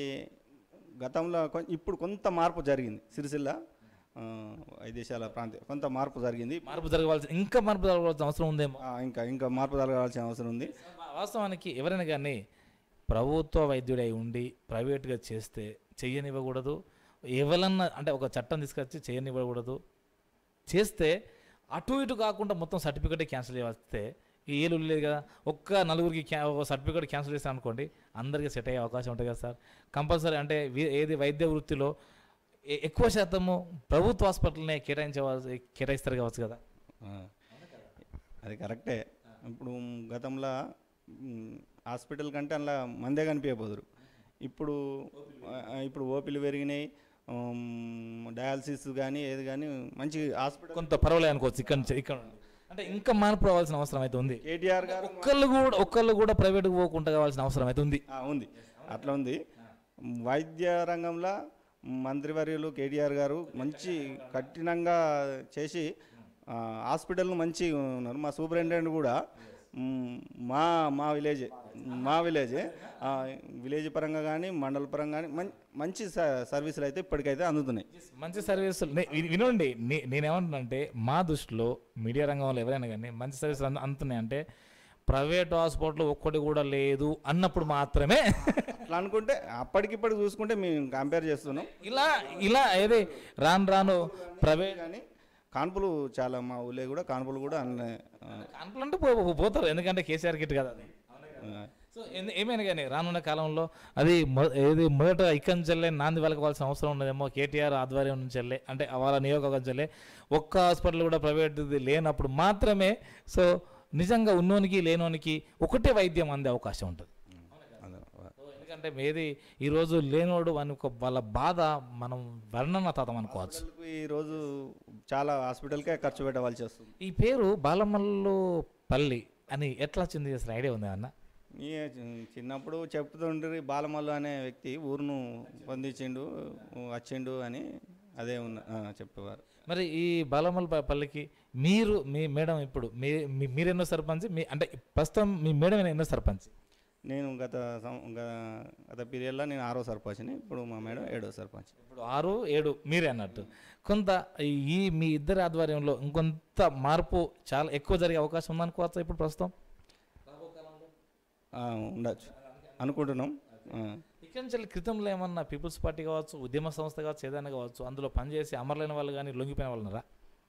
గతంలో కొం- ఇప్పుడు కొంత మార్పు జరిగింది సిరిసిల్ల ఆ, వైదేశాల ప్రాంతం కొంత మార్పు జరిగింది మార్పు జరగవలసిన ఇంకా మార్పు జరగవలసిన అవసరం ఉందేమో ఆ, ఇంకా ఇంకా మార్పు జరగాల్సిన అవసరం ఉంది వాస్తవానికి ఎవరైనా కానీ ప్రభుత్వ వైద్యుడై ఉండి ప్రైవేట్గా చేస్తే చెయ్యనివ్వకూడదు ఎవరన్నా అంటే ఒక చట్టం తీసుకొచ్చి చేయనివ్వకూడదు చేస్తే అటు ఇటు కాకుండా మొత్తం సర్టిఫికేట్ క్యాన్సిల్ చేస్తే ఈ ఏలు లేదు కదా ఒక్క నలుగురికి క్యా ఒక సర్టిఫికేట్ క్యాన్సిల్ చేస్తాను అనుకోండి అందరికీ సెట్ అయ్యే అవకాశం ఉంటుంది కదా సార్ కంపల్సరీ అంటే వీ- ఏది వైద్య వృత్తిలో ఎ- ఎక్కువ శాతము ప్రభుత్వ హాస్పిటల్నే కేటాయించవలసి కేటాయిస్తారు కావచ్చు కదా ఆ, అది కరెక్టే ఇప్పుడు గతంలో మ్, హాస్పిటల్ కంటే అందులో మందే కనిపించబోదురు ఇప్పుడు ఆ, ఇప్పుడు ఓపీలు పెరిగినాయి ఉమ్, డయాలసిస్ కానీ ఏది కానీ మంచి హాస్పిటల్ కొంత పర్వాలేదు అనుకోవచ్చు ఇక్కడ నుంచి ఇక్కడ నుండి. అంటే ఇంకా మార్పు రావాల్సిన అవసరం అయితే ఉంది కేటీఆర్ గారు ఒక్కళ్ళు కూడా ఒక్కళ్ళు కూడా ప్రైవేట్కి పోకుండా కావాల్సిన అవసరం అయితే ఉంది ఆ, ఉంది అట్లా ఉంది వైద్య రంగంలో మంత్రివర్యులు కేటీఆర్ గారు మంచి కఠినంగా చేసి ఆ, హాస్పిటల్ను మంచి ఉన్నారు మా సూపరింటెండెంట్ కూడా మ్, మా మా విలేజే మా విలేజే ఆ, విలేజ్ పరంగా కానీ మండల పరంగా కానీ మం- మంచి స- సర్వీసులు అయితే ఇప్పటికైతే అందుతున్నాయి మంచి సర్వీసులు నే- వి- వినండి నే- నేనేమంటున్నానంటే మా దృష్టిలో మీడియా రంగంలో ఎవరైనా కానీ మంచి సర్వీసులు అంద- అందుతున్నాయి అంటే ప్రైవేట్ హాస్పిటల్ ఒక్కటి కూడా లేదు అన్నప్పుడు మాత్రమే అట్లా అనుకుంటే అప్పటికిప్పటికి చూసుకుంటే మేము కంపేర్ చేస్తున్నాం ఇలా ఇలా ఏది రాను రాను ప్రైవేట్ కానీ కాన్పులు చాలా మా ఊళ్ళో కూడా కాన్పులు కూడా అన్నీ ఆ, కాన్పులంటే పో- పోతారు ఎందుకంటే కేసీఆర్ కిట్ కదా అది ఆ, సో ఎందు- ఏమైనా కానీ రానున్న కాలంలో అది మొ- ఏది మొదట ఇక్కడి నుంచి వెళ్ళే నాంది వెలకవలసిన అవసరం ఉన్నదేమో కేటీఆర్ ఆధ్వర్యం నుంచి వెళ్ళే అంటే వాళ్ళ నియోజకవర్గం నుంచి వెళ్ళే ఒక్క హాస్పిటల్ కూడా ప్రైవేట్ లేనప్పుడు మాత్రమే సో నిజంగా ఉన్నోనికి లేనోనికి ఒకటే వైద్యం అందే అవకాశం ఉంటుంది అదే. సో ఎందుకంటే ఏది ఈరోజు లేనోడు అని ఒక వాళ్ళ బాధ మనం వర్ణనాతీతం అనుకోవచ్చు హాస్పిటల్కు ఈరోజు చాలా హాస్పిటల్కే ఖర్చు పెట్టవలసి వస్తుంది ఈ పేరు బాలమల్లు పల్లి అని ఎట్లా వచ్చింది అసలు ఐడియా ఉంది అన్న ఈ చి- చిన్నప్పుడు చెప్తుండ్రి బాలమల్లు అనే వ్యక్తి ఊరును పొందించిండు వచ్చిండు అని అదే ఉన్న ఆ, చెప్పేవారు మరి ఈ బాలమల్ ప- పల్లికి మీరు మీ మేడం ఇప్పుడు మీ మీ- మీరెన్నో సర్పంచ్ మీ అంటే ప్రస్తుతం మీ మేడం ఎన్నో సర్పంచ్ నేను గత సం- గ- గత పీరియడ్లో నేను ఆరో సర్పంచ్ని ఇప్పుడు మా మేడం ఏడో సర్పంచ్ ఇప్పుడు ఆరు ఏడు మీరే అన్నట్టు కొంత ఈ మీ ఇద్దరి ఆధ్వర్యంలో ఇంకొంత మార్పు చాలా ఎక్కువ జరిగే అవకాశం ఉందనుకోవచ్చా ఇప్పుడు ప్రస్తుతం ఆ, ఉండొచ్చు అనుకుంటున్నాం ఆ. ఇక్కడి నుంచి క్రితంలో ఏమన్నా పీపుల్స్ పార్టీ కావచ్చు ఉద్యమ సంస్థ కావచ్చు ఏదైనా కావచ్చు అందులో పనిచేసి అమరులైన వాళ్ళు కానీ లొంగిపోయిన వాళ్ళు ఉన్నారా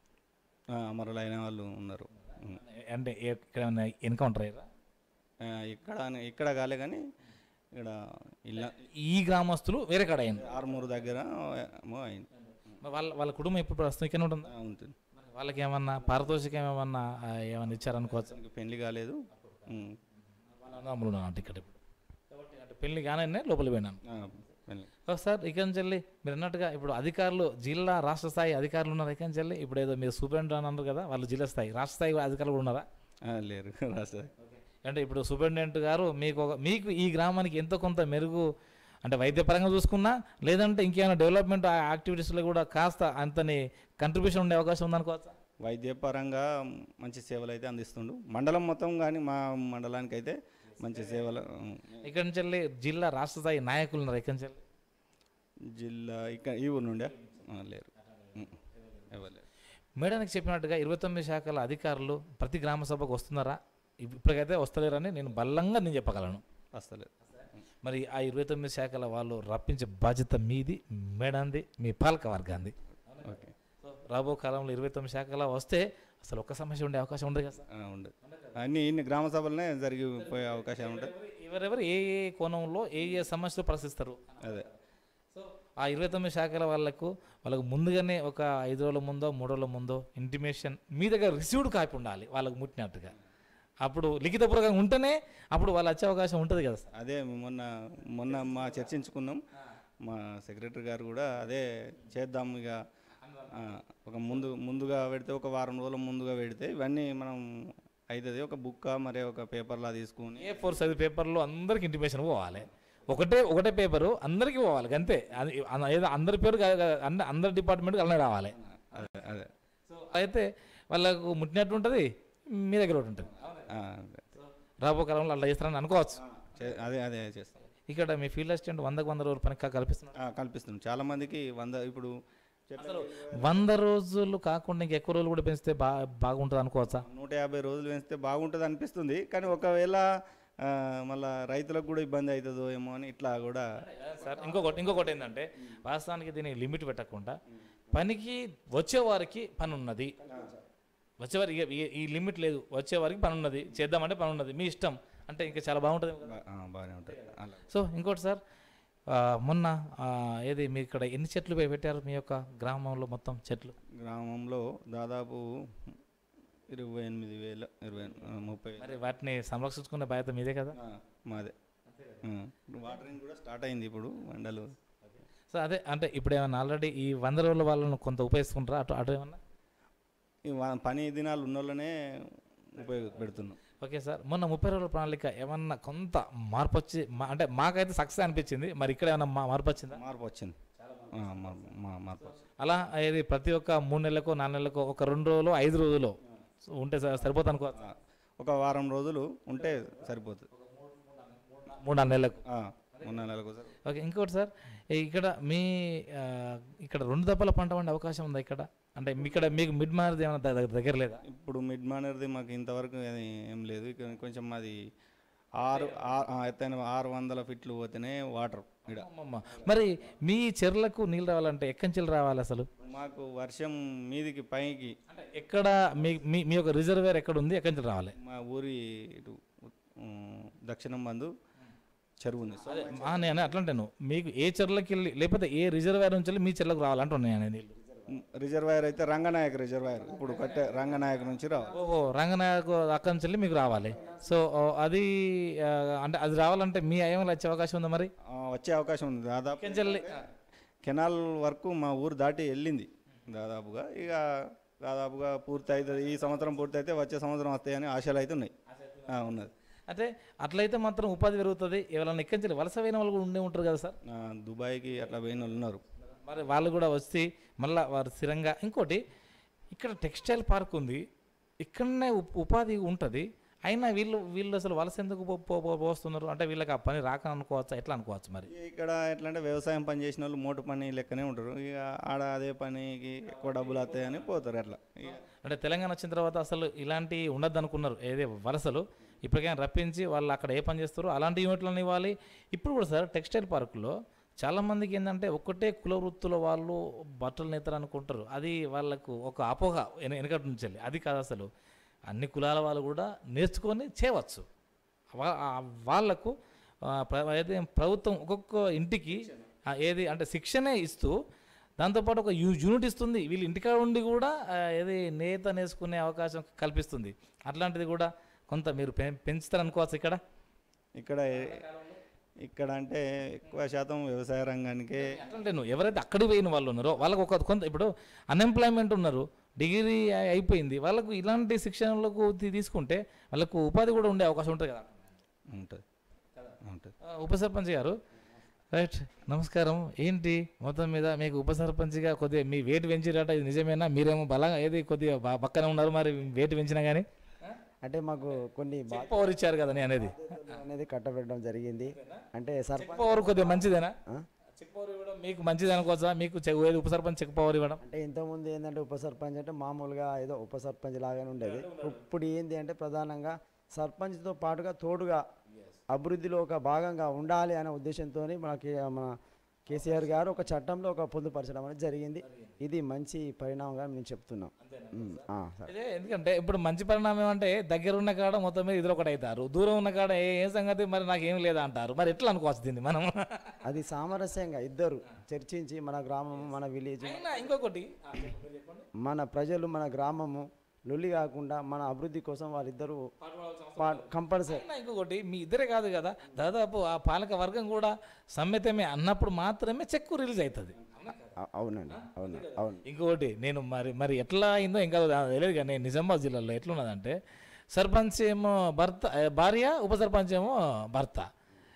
ఆ, అమరులైన వాళ్ళు ఉన్నారు ఉం. అంటే ఏ- ఇక్కడ ఏమన్నా ఎన్కౌంటర్ అయ్యారా ఆ, ఇక్కడ ఇక్కడ కాలే కానీ ఇక్కడ ఇల్ల ఈ గ్రామస్తులు వేరే కాడ అయింది ఆరుమూరు దగ్గర ఏమో అయింది మరి వాళ్ళ వాళ్ళ కుటుంబం ఇప్పుడు ప్రస్తుతం ఇక్కడ ఉంటుందా ఆ, ఉంటుంది మరి వాళ్ళకి ఏమన్నా పారితోషికం ఏమన్నా ఆ, ఏమన్నా ఇచ్చారనుకోవచ్చు ఇంకా పెళ్లి కాలేదు ఉం. వాళ్ళ అమ్ములు ఉన్నాను ఇక్కడ ఇప్పుడు కాబట్టి అంటే పెళ్లి కానే లోపలికి పోయినాను ఆ, పెళ్లి ఓ సార్ ఇక్కడి నుంచి వెళ్ళి మీరు అన్నట్టుగా ఇప్పుడు అధికారులు జిల్లా రాష్ట్ర స్థాయి అధికారులు ఉన్నారు ఇక్కడి నుంచి వెళ్ళి ఇప్పుడు ఏదో మీరు సూపరింటెండెంట్ అన్నారు కదా వాళ్ళు జిల్లా స్థాయి రాష్ట్ర స్థాయి అధికారులు కూడా ఉన్నారా ఆ, లేరు రాస్తారు అంటే ఇప్పుడు సూపరింటెండెంట్ గారు మీకు ఒక మీకు ఈ గ్రామానికి ఎంతో కొంత మెరుగు అంటే వైద్యపరంగా చూసుకున్నా లేదంటే ఇంకేమైనా డెవలప్మెంట్ యాక్టివిటీస్లో కూడా కాస్త అంతని కంట్రిబ్యూషన్ ఉండే అవకాశం ఉందనుకోవచ్చా వైద్యపరంగా మంచి సేవలు అయితే అందిస్తుండు మండలం మొత్తం కానీ మా మండలానికి అయితే మంచి సేవలు ఉం. ఇక్కడి నుంచి వెళ్ళి జిల్లా రాష్ట్ర స్థాయి నాయకులు ఉన్నారు ఇక్కడి నుంచి వెళ్ళి జిల్లా ఇక్కడ ఈ ఊరు నుండే ఆ, లేరు ఉం. ఎవరు లేరు మేడానికి చెప్పినట్టుగా ఇరవై తొమ్మిది శాఖల అధికారులు ప్రతి గ్రామ సభకు వస్తున్నారా ఇప్- ఇప్పటికైతే వస్తలేరని నేను బలంగా నేను చెప్పగలను వస్తలేదు మరి ఆ ఇరవై తొమ్మిది శాఖల వాళ్ళు రప్పించే బాధ్యత మీది మేడంది మీ పాలక వర్గాంది ఓకే సో రాబో కాలంలో ఇరవై తొమ్మిది శాఖల వస్తే అసలు ఒక్క సమస్య ఉండే అవకాశం ఉండదు కదా సార్ ఆ, ఉండదు అన్ని ఇన్ని గ్రామ సభలనే జరిగిపోయే అవకాశం ఉంటుంది ఎవరెవరు ఏ ఏ కోణంలో ఏ ఏ సమస్యలు ప్రశ్నిస్తారు అదే సో ఆ ఇరవై తొమ్మిది శాఖల వాళ్ళకు వాళ్ళకు ముందుగానే ఒక ఐదు రోజుల ముందో మూడు రోజుల ముందో ఇంటిమేషన్ మీ దగ్గర రిసీవ్డ్ కాపీ ఉండాలి వాళ్ళకు ముట్టినట్టుగా అప్పుడు లిఖితపూర్వకంగా ఉంటేనే అప్పుడు వాళ్ళు వచ్చే అవకాశం ఉంటుంది కదా సార్ అదే మొన్న మొన్న మా చర్చించుకున్నాం మా సెక్రటరీ గారు కూడా అదే చేద్దాం ఇక ఆ, ఒక ముందు ముందుగా పెడితే ఒక వారం రోజుల ముందుగా పెడితే ఇవన్నీ మనం అవుతుంది ఒక బుక్క మరి ఒక పేపర్లా తీసుకుని ఏ ఫోర్ సైజ్ పేపర్లో అందరికి ఇంటిమేషన్ పోవాలి ఒకటే ఒకటే పేపరు అందరికీ పోవాలి అంతే అది- ఏదో అందరి పేరు కాదు కదా, అన్ని అందరి డిపార్ట్మెంట్కి అలానే రావాలి అదే సో అయితే వాళ్ళకు ముట్టినట్టు ఉంటుంది మీ దగ్గర ఒకటి ఉంటుంది ఆ, అదే. రాబో కాలంలో అలా చేస్తారని అనుకోవచ్చు చే- అదే అదే చేస్తాం ఇక్కడ మీ ఫీల్డ్ అసిస్టెంట్ వందకు వంద రోజులు పని కా- కల్పిస్తున్నారు ఆ, కల్పిస్తున్నాం చాలా మందికి వంద ఇప్పుడు చెట్ల వంద రోజులు కాకుండా ఇంకా ఎక్కువ రోజులు కూడా పెంచితే బా బాగుంటుంది అనుకోవచ్చా నూట యాభై రోజులు పెంచితే బాగుంటుంది అనిపిస్తుంది కానీ ఒకవేళ ఆ, మళ్ళా రైతులకు కూడా ఇబ్బంది అవుతుందో ఏమో అని ఇట్లా కూడా సార్ ఇంకొకటి ఇంకొకటి ఏంటంటే వాస్తవానికి దీనికి లిమిట్ పెట్టకుండా పనికి వచ్చేవారికి పని ఉన్నది వచ్చేవారికి ఇక ఈ- ఈ లిమిట్ లేదు వచ్చేవారికి పని ఉన్నది చేద్దామంటే పని ఉన్నది మీ ఇష్టం అంటే ఇంకా చాలా బాగుంటుంది కదా. బా- ఆ, బాగానే ఉంటుంది అలా సో ఇంకోటి సార్ ఆ, మొన్న ఆ, ఏది మీరు ఇక్కడ ఎన్ని చెట్లు పె- పెట్టారు మీ యొక్క గ్రామంలో మొత్తం చెట్లు గ్రామంలో దాదాపు ఇరవై ఎనిమిది వేల ఇరవై ఆ, ముప్పై వేలు. మరి వాటిని సంరక్షించుకునే బాధ్యత మీదే కదా ఆ, మాదే ఆ, వాటరింగ్ కూడా స్టార్ట్ అయింది ఇప్పుడు మండలు సో అదే అంటే ఇప్పుడు ఏమన్నా ఆల్రెడీ ఈ వంద రోజుల వాళ్ళను కొంత ఉపయోగిస్తుంటారా అటు అటు ఏమన్నా ఈ వా- పని దినాలు ఉన్నోళ్ళనే ఉపయోగపెడుతున్నాం ఓకే సార్ మొన్న ముప్పై రోజుల ప్రణాళిక ఏమన్నా కొంత మార్పు వచ్చి మా- అంటే మాకైతే సక్సెస్ అనిపించింది మరి ఇక్కడ ఏమన్నా మా- మార్పు వచ్చిందా మార్పు వచ్చింది ఆ, మా- మా- మార్పు వచ్చింది అలా ఇది ప్రతి ఒక్క మూడు నెలలకు నాలుగు నెలలకు ఒక రెండు రోజులు ఐదు రోజులు సో ఉంటే స- సరిపోతుంది అనుకో ఆ, ఒక వారం రోజులు ఉంటే సరిపోతుంది మూడు నాలుగు నెలలకు ఆ, మూడు నెలలకు ఒకసారి ఓకే ఇంకోటి సార్ ఈ ఇక్కడ మీ ఆ, ఇక్కడ రెండు దప్పల పంట పండే అవకాశం ఉందా ఇక్కడ అంటే మీ ఇక్కడ మీకు మిడ్ మానది ఏమైనా ద- ద- దగ్గర లేదా ఇప్పుడు మిడ్ మానర్ది మాకు ఇంతవరకు అది ఏం లేదు ఇక కొంచెం అది ఆరు ఆ- ఆ, ఎత్తైన ఆరు వందల ఫీట్లు పోతేనే వాటర్ ఇక్కడ అమ్మమ్మ. మరి మీ చెర్లకు నీళ్ళు రావాలంటే ఎక్కడి నుంచి రావాలి అసలు మాకు వర్షం మీదికి పైకి అంటే ఎక్కడ మీ మీ మీ యొక్క రిజర్వేర్ ఎక్కడ ఉంది ఎక్కడి నుంచి రావాలి మా ఊరి ఇటు ఉమ్, దక్షిణం బంధు చెరువు ఉంది సో ఆ, నేను అట్లంటాను మీకు ఏ చెర్లకి వెళ్ళి లేకపోతే ఏ రిజర్వేర్ నుంచి వెళ్ళి మీ చెర్లకు రావాలంటున్నాను నేను నీళ్ళు రిజర్వాయర్ అయితే రంగనాయక రిజర్వాయర్ ఇప్పుడు కట్టే రంగనాయక నుంచి రావాలి ఓహో రంగనాయకు అక్కడి నుంచి వెళ్ళి మీకు రావాలి సో ఓ, అది ఆ, అంటే అది రావాలంటే మీ అయ్యంలో వచ్చే అవకాశం ఉందా మరి ఆ, వచ్చే అవకాశం ఉంది దాదాపు ఎక్కడి నుంచి వెళ్ళి కెనాల్ వరకు మా ఊరు దాటి వెళ్ళింది దాదాపుగా ఇక దాదాపుగా పూర్తి అవుతుంది ఈ సంవత్సరం పూర్తి అయితే వచ్చే సంవత్సరం వస్తాయని ఆశలు అయితే ఉన్నాయి ఆ, ఉన్నది అంటే అట్లయితే మాత్రం ఉపాధి పెరుగుతుంది ఎవరైనా ఎక్కడి నుంచి వెళ్ళి వలస పోయిన వాళ్ళు కూడా ఉండే ఉంటారు కదా సార్ ఆ, దుబాయ్కి అట్లా పోయిన వాళ్ళు ఉన్నారు మరి వాళ్ళు కూడా వచ్చి మళ్ళీ వారు స్థిరంగా ఇంకోటి ఇక్కడ టెక్స్టైల్ పార్క్ ఉంది ఇక్కడనే ఉప్- ఉపాధి ఉంటుంది అయినా వీళ్ళు వీళ్ళు అసలు వలస ఎందుకు పో- పో- పో- పోస్తున్నారు అంటే వీళ్ళకి ఆ పని రాక అనుకోవచ్చా ఎట్లా అనుకోవచ్చు మరి ఇక్కడ ఎట్లా అంటే వ్యవసాయం పని చేసిన వాళ్ళు మోటు పని లెక్కనే ఉంటారు ఇక ఆడ అదే పనికి ఎక్కువ డబ్బులు వస్తాయని పోతారు అట్లా ఇక అంటే తెలంగాణ వచ్చిన తర్వాత అసలు ఇలాంటి ఉండద్దు అనుకున్నారు ఏదే వలసలు ఇప్పటికైనా రప్పించి వాళ్ళు అక్కడ ఏ పని చేస్తారో అలాంటి యూనిట్లను ఇవ్వాలి ఇప్పుడు కూడా సార్ టెక్స్టైల్ పార్కులో చాలామందికి ఏంటంటే ఒక్కటే కుల వృత్తుల వాళ్ళు బట్టలు నేతలు అనుకుంటారు అది వాళ్ళకు ఒక అపోహ వెన- వెనకటి నుంచి వెళ్ళి. అది కాదు అసలు అన్ని కులాల వాళ్ళు కూడా నేర్చుకొని చేయవచ్చు వా- ఆ వాళ్ళకు ఆ, ప్ర- ఏది ప్రభుత్వం ఒక్కొక్క ఇంటికి ఆ, ఏది అంటే శిక్షణే ఇస్తూ దాంతోపాటు ఒక యూ యూనిట్ ఇస్తుంది వీళ్ళు ఇంటికాడ ఉండి కూడా ఆ, ఏది నేత నేర్చుకునే అవకాశం కల్పిస్తుంది అట్లాంటిది కూడా కొంత మీరు పె- పెంచుతారనుకోవచ్చు ఇక్కడ ఇక్కడ ఏ- ఇక్కడ అంటే ఎక్కువ శాతం వ్యవసాయ రంగానికే అట్లంటే నువ్వు ఎవరైతే అక్కడికి పోయిన వాళ్ళు ఉన్నారో వాళ్ళకు ఒక కొంత ఇప్పుడు అన్ఎంప్లాయ్మెంట్ ఉన్నారు డిగ్రీ అయి- అయిపోయింది వాళ్ళకు ఇలాంటి శిక్షణలకు తీ- తీసుకుంటే వాళ్ళకు ఉపాధి కూడా ఉండే అవకాశం ఉంటుంది కదా ఉంటుంది ఉంటుంది ఆ, ఉప సర్పంచ్ గారు రైట్ నమస్కారం ఏంటి మొత్తం మీద మీకు ఉప సర్పంచ్గా కొద్దిగా మీ వెయిట్ పెంచిరట ఇది నిజమేనా మీరేమో బలంగా ఏది కొద్దిగా బా- పక్కన ఉన్నారు మరి వెయిట్ పెంచినా కానీ అంటే మాకు కొన్ని చెక్ పవర్ ఇచ్చారు కదా నేను అనేది బాధ్యతలు అనేది కట్టబెట్టడం జరిగింది అంటే చెక్ సర్పంచ్ పవర్ కొద్దిగా మంచిదేనా ఆ? చెక్ పవర్ ఇవ్వడం మీకు మంచిది అనుకోవచ్చా మీకు చెక్ ఏది ఉప సర్పంచ్ చెక్ పవర్ ఇవ్వడం అంటే ఇంతకుముందు ఏంటంటే ఉప సర్పంచ్ అంటే మామూలుగా ఏదో ఉప సర్పంచ్ లాగానే ఉండేది ఇప్పుడు ఏంది అంటే ప్రధానంగా సర్పంచ్తో పాటుగా తోడుగా అభివృద్ధిలో ఒక భాగంగా ఉండాలి అనే ఉద్దేశంతో మనకి మన కేసీఆర్ గారు ఒక చట్టంలో ఒక పొందుపరచడం అనేది జరిగింది ఇది మంచి పరిణామంగా మేము చెప్తున్నాం ఉమ్, ఆ, సరే. అదే ఎందుకంటే ఇప్పుడు మంచి పరిణామం అంటే దగ్గర ఉన్న కాడ మొత్తం మీద ఇద్దరు ఒకటి అవుతారు దూరం ఉన్న కాడ ఏ ఏ సంగతి మరి నాకు ఏం లేదా అంటారు మరి ఎట్లా అనుకోవచ్చు దీన్ని మనం అది సామరస్యంగా ఇద్దరు చర్చించి మన గ్రామము మన విలేజ్ అయినా ఇంకొకటి ఆ, మీరు చెప్పండి. మన ప్రజలు మన గ్రామము లొల్లి కాకుండా మన అభివృద్ధి కోసం వాళ్ళిద్దరూ కంపల్సరీ అయినా ఇంకొకటి మీ ఇద్దరే కాదు కదా దాదాపు ఆ పాలక వర్గం కూడా సమ్మెతమే అన్నప్పుడు మాత్రమే చెక్కు రిలీజ్ అవుతుంది అవునండి అవును అవును ఇంకొకటి నేను మరి మరి ఎట్లా అయిందో ఇంకా తెలియదు కానీ నిజామాబాద్ జిల్లాలో ఎట్లున్నదంటే సర్పంచ్ ఏమో భర్త ఏ, భార్య ఉప సర్పంచ్ ఏమో భర్త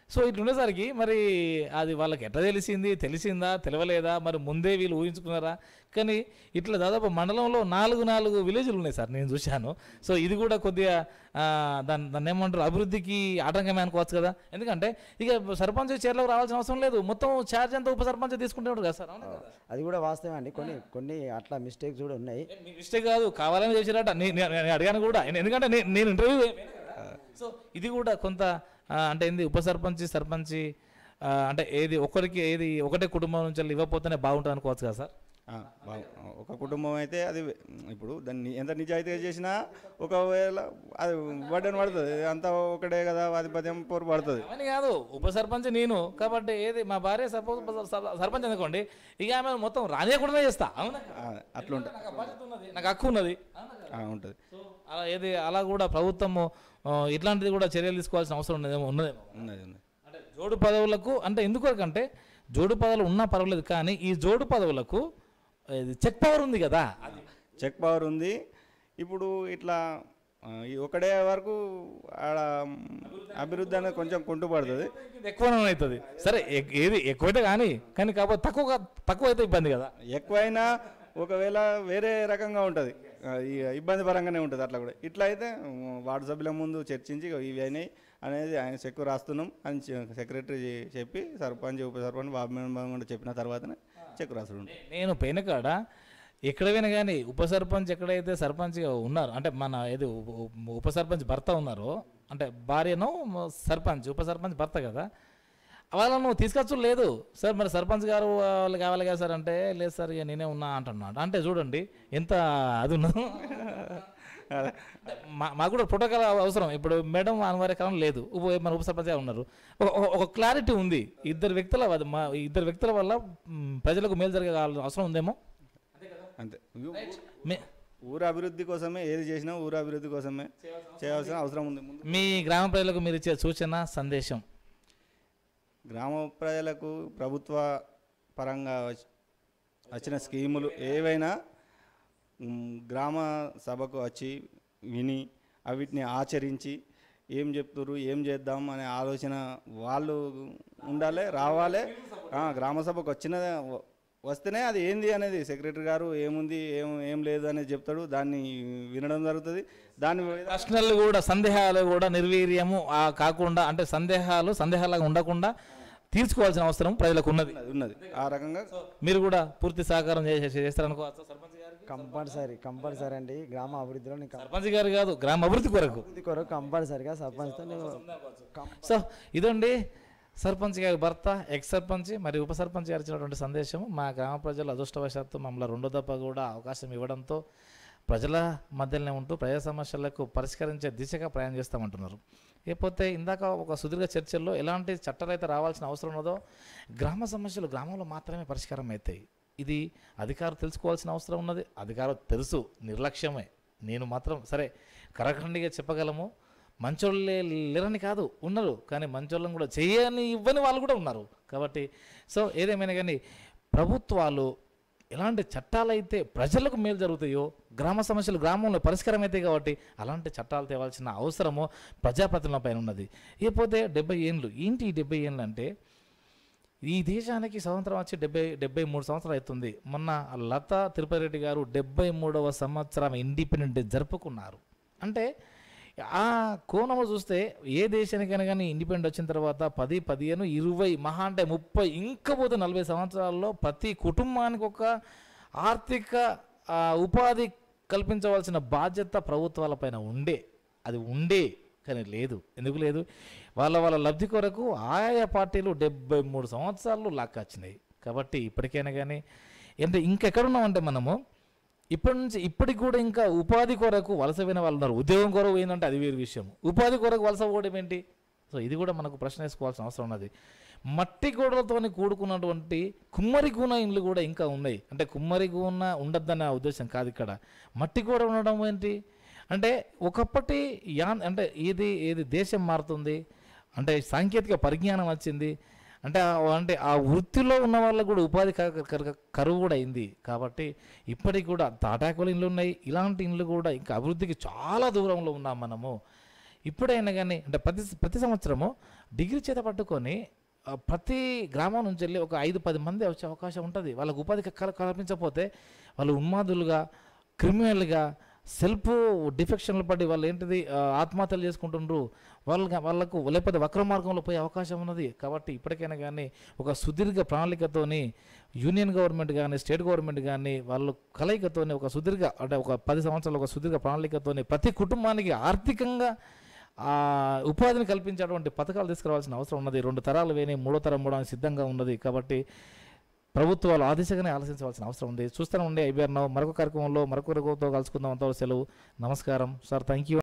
సో ఇట్లా ఉండేసరికి మరి అది వాళ్ళకి ఎట్లా తెలిసింది తెలిసిందా తెలియలేదా మరి ముందే వీళ్ళు ఊహించుకున్నారా కానీ ఇట్లా దాదాపు మండలంలో నాలుగు నాలుగు విలేజ్లు ఉన్నాయి సార్ నేను చూశాను సో ఇది కూడా కొద్దిగా ఆ, దాన్ని దాన్ని ఏమంటారు అభివృద్ధికి ఆటంకమే అనుకోవచ్చు కదా ఎందుకంటే ఇక సర్పంచ్ చీరలకు రావాల్సిన అవసరం లేదు మొత్తం ఛార్జ్ అంతా ఉప సర్పంచ్ తీసుకుంటే ఉంటారు కదా సార్ అవునా కదా? అది కూడా వాస్తవమే అండి కొన్ని కొన్ని అట్లా మిస్టేక్స్ కూడా ఉన్నాయి ఏ, మీ మిస్టేక్ కాదు కావాలని చేసిరట నే- నే- నేను అడిగాను కూడా ఎన్- ఎందుకంటే నే- నేను ఇంటర్వ్యూ సో ఇది కూడా కొంత ఆ, అంటే ఏంది ఉప సర్పంచ్ సర్పంచ్ ఆ, అంటే ఏది ఒకరికి ఏది ఒకటే కుటుంబం నుంచి వెళ్ళి ఇవ్వకపోతేనే బాగుంటుంది అనుకోవచ్చు కదా సార్ ఆ, బాగు- ఒక కుటుంబం అయితే అది ఇప్పుడు దాన్ని ఎంత నిజాయితీగా చేసినా ఒకవేళ అది బడ్డన్ పడుతుంది అంతా ఒకటే కదా ఆధిపత్యం పోరు పడుతుంది అవన్నీ కాదు ఉప సర్పంచ్ నేను కాబట్టి ఏది మా భార్య సపోజ్ సర్పంచ్ అనుకోండి ఇక ఆమె మొత్తం రానియకుండా చేస్తా అవునా ఆ, అట్లుంటుంది నాకు ఆ బాధ్యత ఉన్నది నాకు హక్కు ఉన్నది అవునా కదా? ఉంటుంది సో అలా ఏది అలా కూడా ప్రభుత్వము ఆ, ఇట్లాంటిది కూడా చర్యలు తీసుకోవాల్సిన అవసరం ఉన్నదేమో ఉన్నదేమో ఉన్నది ఉన్నది అంటే జోడు పదవులకు అంటే ఎందుకంటే జోడు పదవులు ఉన్నా పర్వాలేదు కానీ ఈ జోడు పదవులకు ఇది చెక్ పవర్ ఉంది కదా అది చెక్ పవర్ ఉంది ఇప్పుడు ఇట్లా ఆ, ఈ ఒకడే వరకు ఆడ అభివృద్ధి అనేది కొంచెం కుంటుపడుతుంది ఇది ఎక్కువ అవుతుంది సరే ఎక్- ఏది ఎక్కువైతే కానీ కానీ కాకపోతే తక్కువ తక్కువ అయితే ఇబ్బంది కదా ఎక్కువైనా ఒకవేళ వేరే రకంగా ఉంటుంది ఇబ్బంది పరంగానే ఉంటుంది అట్లా కూడా ఇట్లా అయితే ఉమ్, వార్డు సభ్యుల ముందు చర్చించి ఇగో ఇవి అయినాయి అనేది ఆయన చెక్ రాస్తున్నాం అని చె- సెక్రటరీ చెప్పి సర్పంచ్ ఉప సర్పంచ్ బాబు మెంబర్ కూడా చెప్పిన తర్వాతనే చెక్ రాసుడు ఉంటుంది. నేను పోయిన కాడ ఎక్కడ పోయినా కానీ ఉప సర్పంచ్ ఎక్కడైతే సర్పంచ్గా ఉన్నారు అంటే మన ఏది ఉప- ఉప- ఉప సర్పంచ్ భర్త ఉన్నారో అంటే భార్యను మ- సర్పంచ్ ఉప సర్పంచ్ భర్త కదా వాళ్ళను తీసుకొచ్చు లేదు సార్ మరి సర్పంచ్ గారు వాళ్ళు కావాలి కదా సార్ అంటే లేదు సార్ ఇక నేనే ఉన్నా అంటున్నాడు అంటే చూడండి ఎంత అది ఉన్నదో అదే. మా మాకు కూడా ప్రోటోకాల్ అవసరం ఇప్పుడు మేడం అనివార్య కాలం లేదు ఉప మన ఉప సర్పంచ్ గారు ఉన్నారు ఒక- ఒక- ఒక క్లారిటీ ఉంది ఇద్దరు వ్యక్తుల వల్ల మా ఇద్దరు వ్యక్తుల వల్ల మ్, ప్రజలకు మేలు జరిగే అవసరం ఉందేమో అంతే మే- ఊరు అభివృద్ధి కోసమే ఏది చేసినా ఊరు అభివృద్ధి కోసమే చేయాల్సిన అవసరం ఉంది ముందు మీ గ్రామ ప్రజలకు మీరు ఇచ్చే సూచన సందేశం గ్రామ ప్రజలకు ప్రభుత్వ పరంగా వచ్- వచ్చిన స్కీములు ఏవైనా మ్, గ్రామ సభకు వచ్చి విని అవిటిని ఆచరించి ఏం చెప్తున్నారు ఏం చేద్దాం అనే ఆలోచన వాళ్ళు ఉండాలి రావాలి ఆ, గ్రామ సభకు వచ్చిన వ- వస్తేనే అది ఏంది అనేది సెక్రటరీ గారు ఏముంది ఏం ఏం లేదు అనేది చెప్తాడు దాన్ని వినడం జరుగుతుంది దాని మీద ప్రశ్నలు కూడా సందేహాలు కూడా నిర్వీర్యము ఆ కాకుండా అంటే సందేహాలు సందేహాలుగా ఉండకుండా తీర్చుకోవాల్సిన అవసరం ప్రజలకు ఉన్నది ఉన్నది ఉన్నది ఆ రకంగా మీరు కూడా పూర్తి సహకారం చేసే చేస్తారనుకోవచ్చు సర్పంచ్ గారికి కంపల్సరీ కంపల్సరీ అండి గ్రామ అభివృద్ధిలో నేను సర్పంచ్ గారు కాదు గ్రామ అభివృద్ధి కొరకు అభివృద్ధి కొరకు కంపల్సరీగా సర్పంచ్తో నేను కం- సో ఇదండి సర్పంచ్ గారి భర్త ఎక్స్ సర్పంచ్ మరియు ఉప సర్పంచ్ గారు ఇచ్చినటువంటి సందేశం మా గ్రామ ప్రజలు అదృష్టవశాత్తు మమ్మల్ని రెండో దప్ప కూడా అవకాశం ఇవ్వడంతో ప్రజల మధ్యలోనే ఉంటూ ప్రజా సమస్యలకు పరిష్కరించే దిశగా ప్రయాణం చేస్తామంటున్నారు లేకపోతే ఇందాక ఒక సుదీర్ఘ చర్చల్లో ఎలాంటి చట్టాలు అయితే రావాల్సిన అవసరం ఉన్నదో గ్రామ సమస్యలు గ్రామంలో మాత్రమే పరిష్కారం అవుతాయి ఇది అధికారులు తెలుసుకోవాల్సిన అవసరం ఉన్నది అధికారులు తెలుసు నిర్లక్ష్యమే నేను మాత్రం సరే కరఖండిగా చెప్పగలము మంచోళ్ళే లేరని కాదు ఉన్నారు కానీ మంచోళ్ళని కూడా చేయని ఇవ్వని వాళ్ళు కూడా ఉన్నారు కాబట్టి సో ఏదేమైనా కానీ ప్రభుత్వాలు ఎలాంటి చట్టాలు అయితే ప్రజలకు మేలు జరుగుతాయో గ్రామ సమస్యలు గ్రామంలో పరిష్కారం అవుతాయి కాబట్టి అలాంటి చట్టాలు తేవాల్సిన అవసరము ప్రజాప్రతినిధుల పైన ఉన్నది ఇకపోతే డెబ్బై ఏండ్లు ఏంటి ఈ డెబ్బై ఏండ్లు అంటే ఈ దేశానికి స్వతంత్రం వచ్చి డెబ్బై డెబ్బై మూడు సంవత్సరాలు అవుతుంది మొన్న లతా తిరుపతి రెడ్డి గారు డెబ్బై మూడవ సంవత్సరం ఇండిపెండెంట్ డే జరుపుకున్నారు అంటే ఆ కోణంలో చూస్తే ఏ దేశానికైనా కానీ ఇండిపెండెంట్ వచ్చిన తర్వాత పది పదిహేను ఇరవై మహా అంటే ముప్పై ఇంకా పోతే నలభై సంవత్సరాల్లో ప్రతి కుటుంబానికి ఒక ఆర్థిక ఆ, ఉపాధి కల్పించవలసిన బాధ్యత ప్రభుత్వాలపైన ఉండే అది ఉండే కానీ లేదు ఎందుకు లేదు వాళ్ళ వాళ్ళ లబ్ధి కొరకు ఆయా పార్టీలు డెబ్బై మూడు సంవత్సరాలు లాక్కొచ్చినాయి కాబట్టి ఇప్పటికైనా కానీ అంటే ఇంకెక్కడున్నామంటే మనము ఇప్పటి నుంచి ఇప్పటికి కూడా ఇంకా ఉపాధి కొరకు వలస పోయిన వాళ్ళు ఉన్నారు ఉద్యోగం కొరకు పోయిందంటే అది వేరు విషయం ఉపాధి కొరకు వలస పోవడం ఏంటి సో ఇది కూడా మనకు ప్రశ్న వేసుకోవాల్సిన అవసరం ఉన్నది మట్టి గోడలతోని కూడుకున్నటువంటి కుమ్మరి గూన ఇండ్లు కూడా ఇంకా ఉన్నాయి అంటే కుమ్మరి గూన ఉండద్దనే ఉద్దేశం కాదు ఇక్కడ మట్టి గోడ ఉండడం ఏంటి అంటే ఒకప్పటి యాన్ అంటే ఏది ఏది దేశం మారుతుంది అంటే సాంకేతిక పరిజ్ఞానం వచ్చింది అంటే ఆ- అంటే ఆ వృత్తిలో ఉన్న వాళ్ళకు కూడా ఉపాధి క- క- కరువు కూడా అయింది కాబట్టి ఇప్పటికి కూడా తాటాకుల ఇండ్లు ఉన్నాయి ఇలాంటి ఇండ్లు కూడా ఇంకా అభివృద్ధికి చాలా దూరంలో ఉన్నాం మనము ఇప్పుడైనా కానీ అంటే ప్రతి ప్రతి సంవత్సరము డిగ్రీ చేత పట్టుకొని ఆ, ప్రతి గ్రామం నుంచి వెళ్ళి ఒక ఐదు పది మంది వచ్చే అవకాశం ఉంటుంది వాళ్ళకు ఉపాధి కల్- కల్పించకపోతే వాళ్ళు ఉన్మాదులుగా క్రిమినల్గా సెల్ఫ్ డిఫెక్షన్లు పడి వాళ్ళు ఏంటిది ఆ, ఆత్మహత్యలు చేసుకుంటుండ్రు వాళ్ళకి వాళ్ళకు లేకపోతే వక్ర మార్గంలో పోయే అవకాశం ఉన్నది కాబట్టి ఇప్పటికైనా కానీ ఒక సుదీర్ఘ ప్రణాళికతోని యూనియన్ గవర్నమెంట్ కానీ స్టేట్ గవర్నమెంట్ కానీ వాళ్ళు కలయికతోని ఒక సుదీర్ఘ అంటే ఒక పది సంవత్సరాలు ఒక సుదీర్ఘ ప్రణాళికతోని ప్రతి కుటుంబానికి ఆర్థికంగా ఆ, ఉపాధిని కల్పించేటువంటి పథకాలు తీసుకురావాల్సిన అవసరం ఉన్నది రెండు తరాలు వేని మూడో తరం కూడా సిద్ధంగా ఉన్నది కాబట్టి ప్రభుత్వాలు ఆ దిశగానే ఆలోచించవలసిన అవసరం ఉంది చూస్తూనే ఉండే ఐబీఆర్ మరొక కార్యక్రమంలో మరొకరితో కలుసుకుందాం అంతవరకు సెలవు నమస్కారం సార్ థ్యాంక్ యూ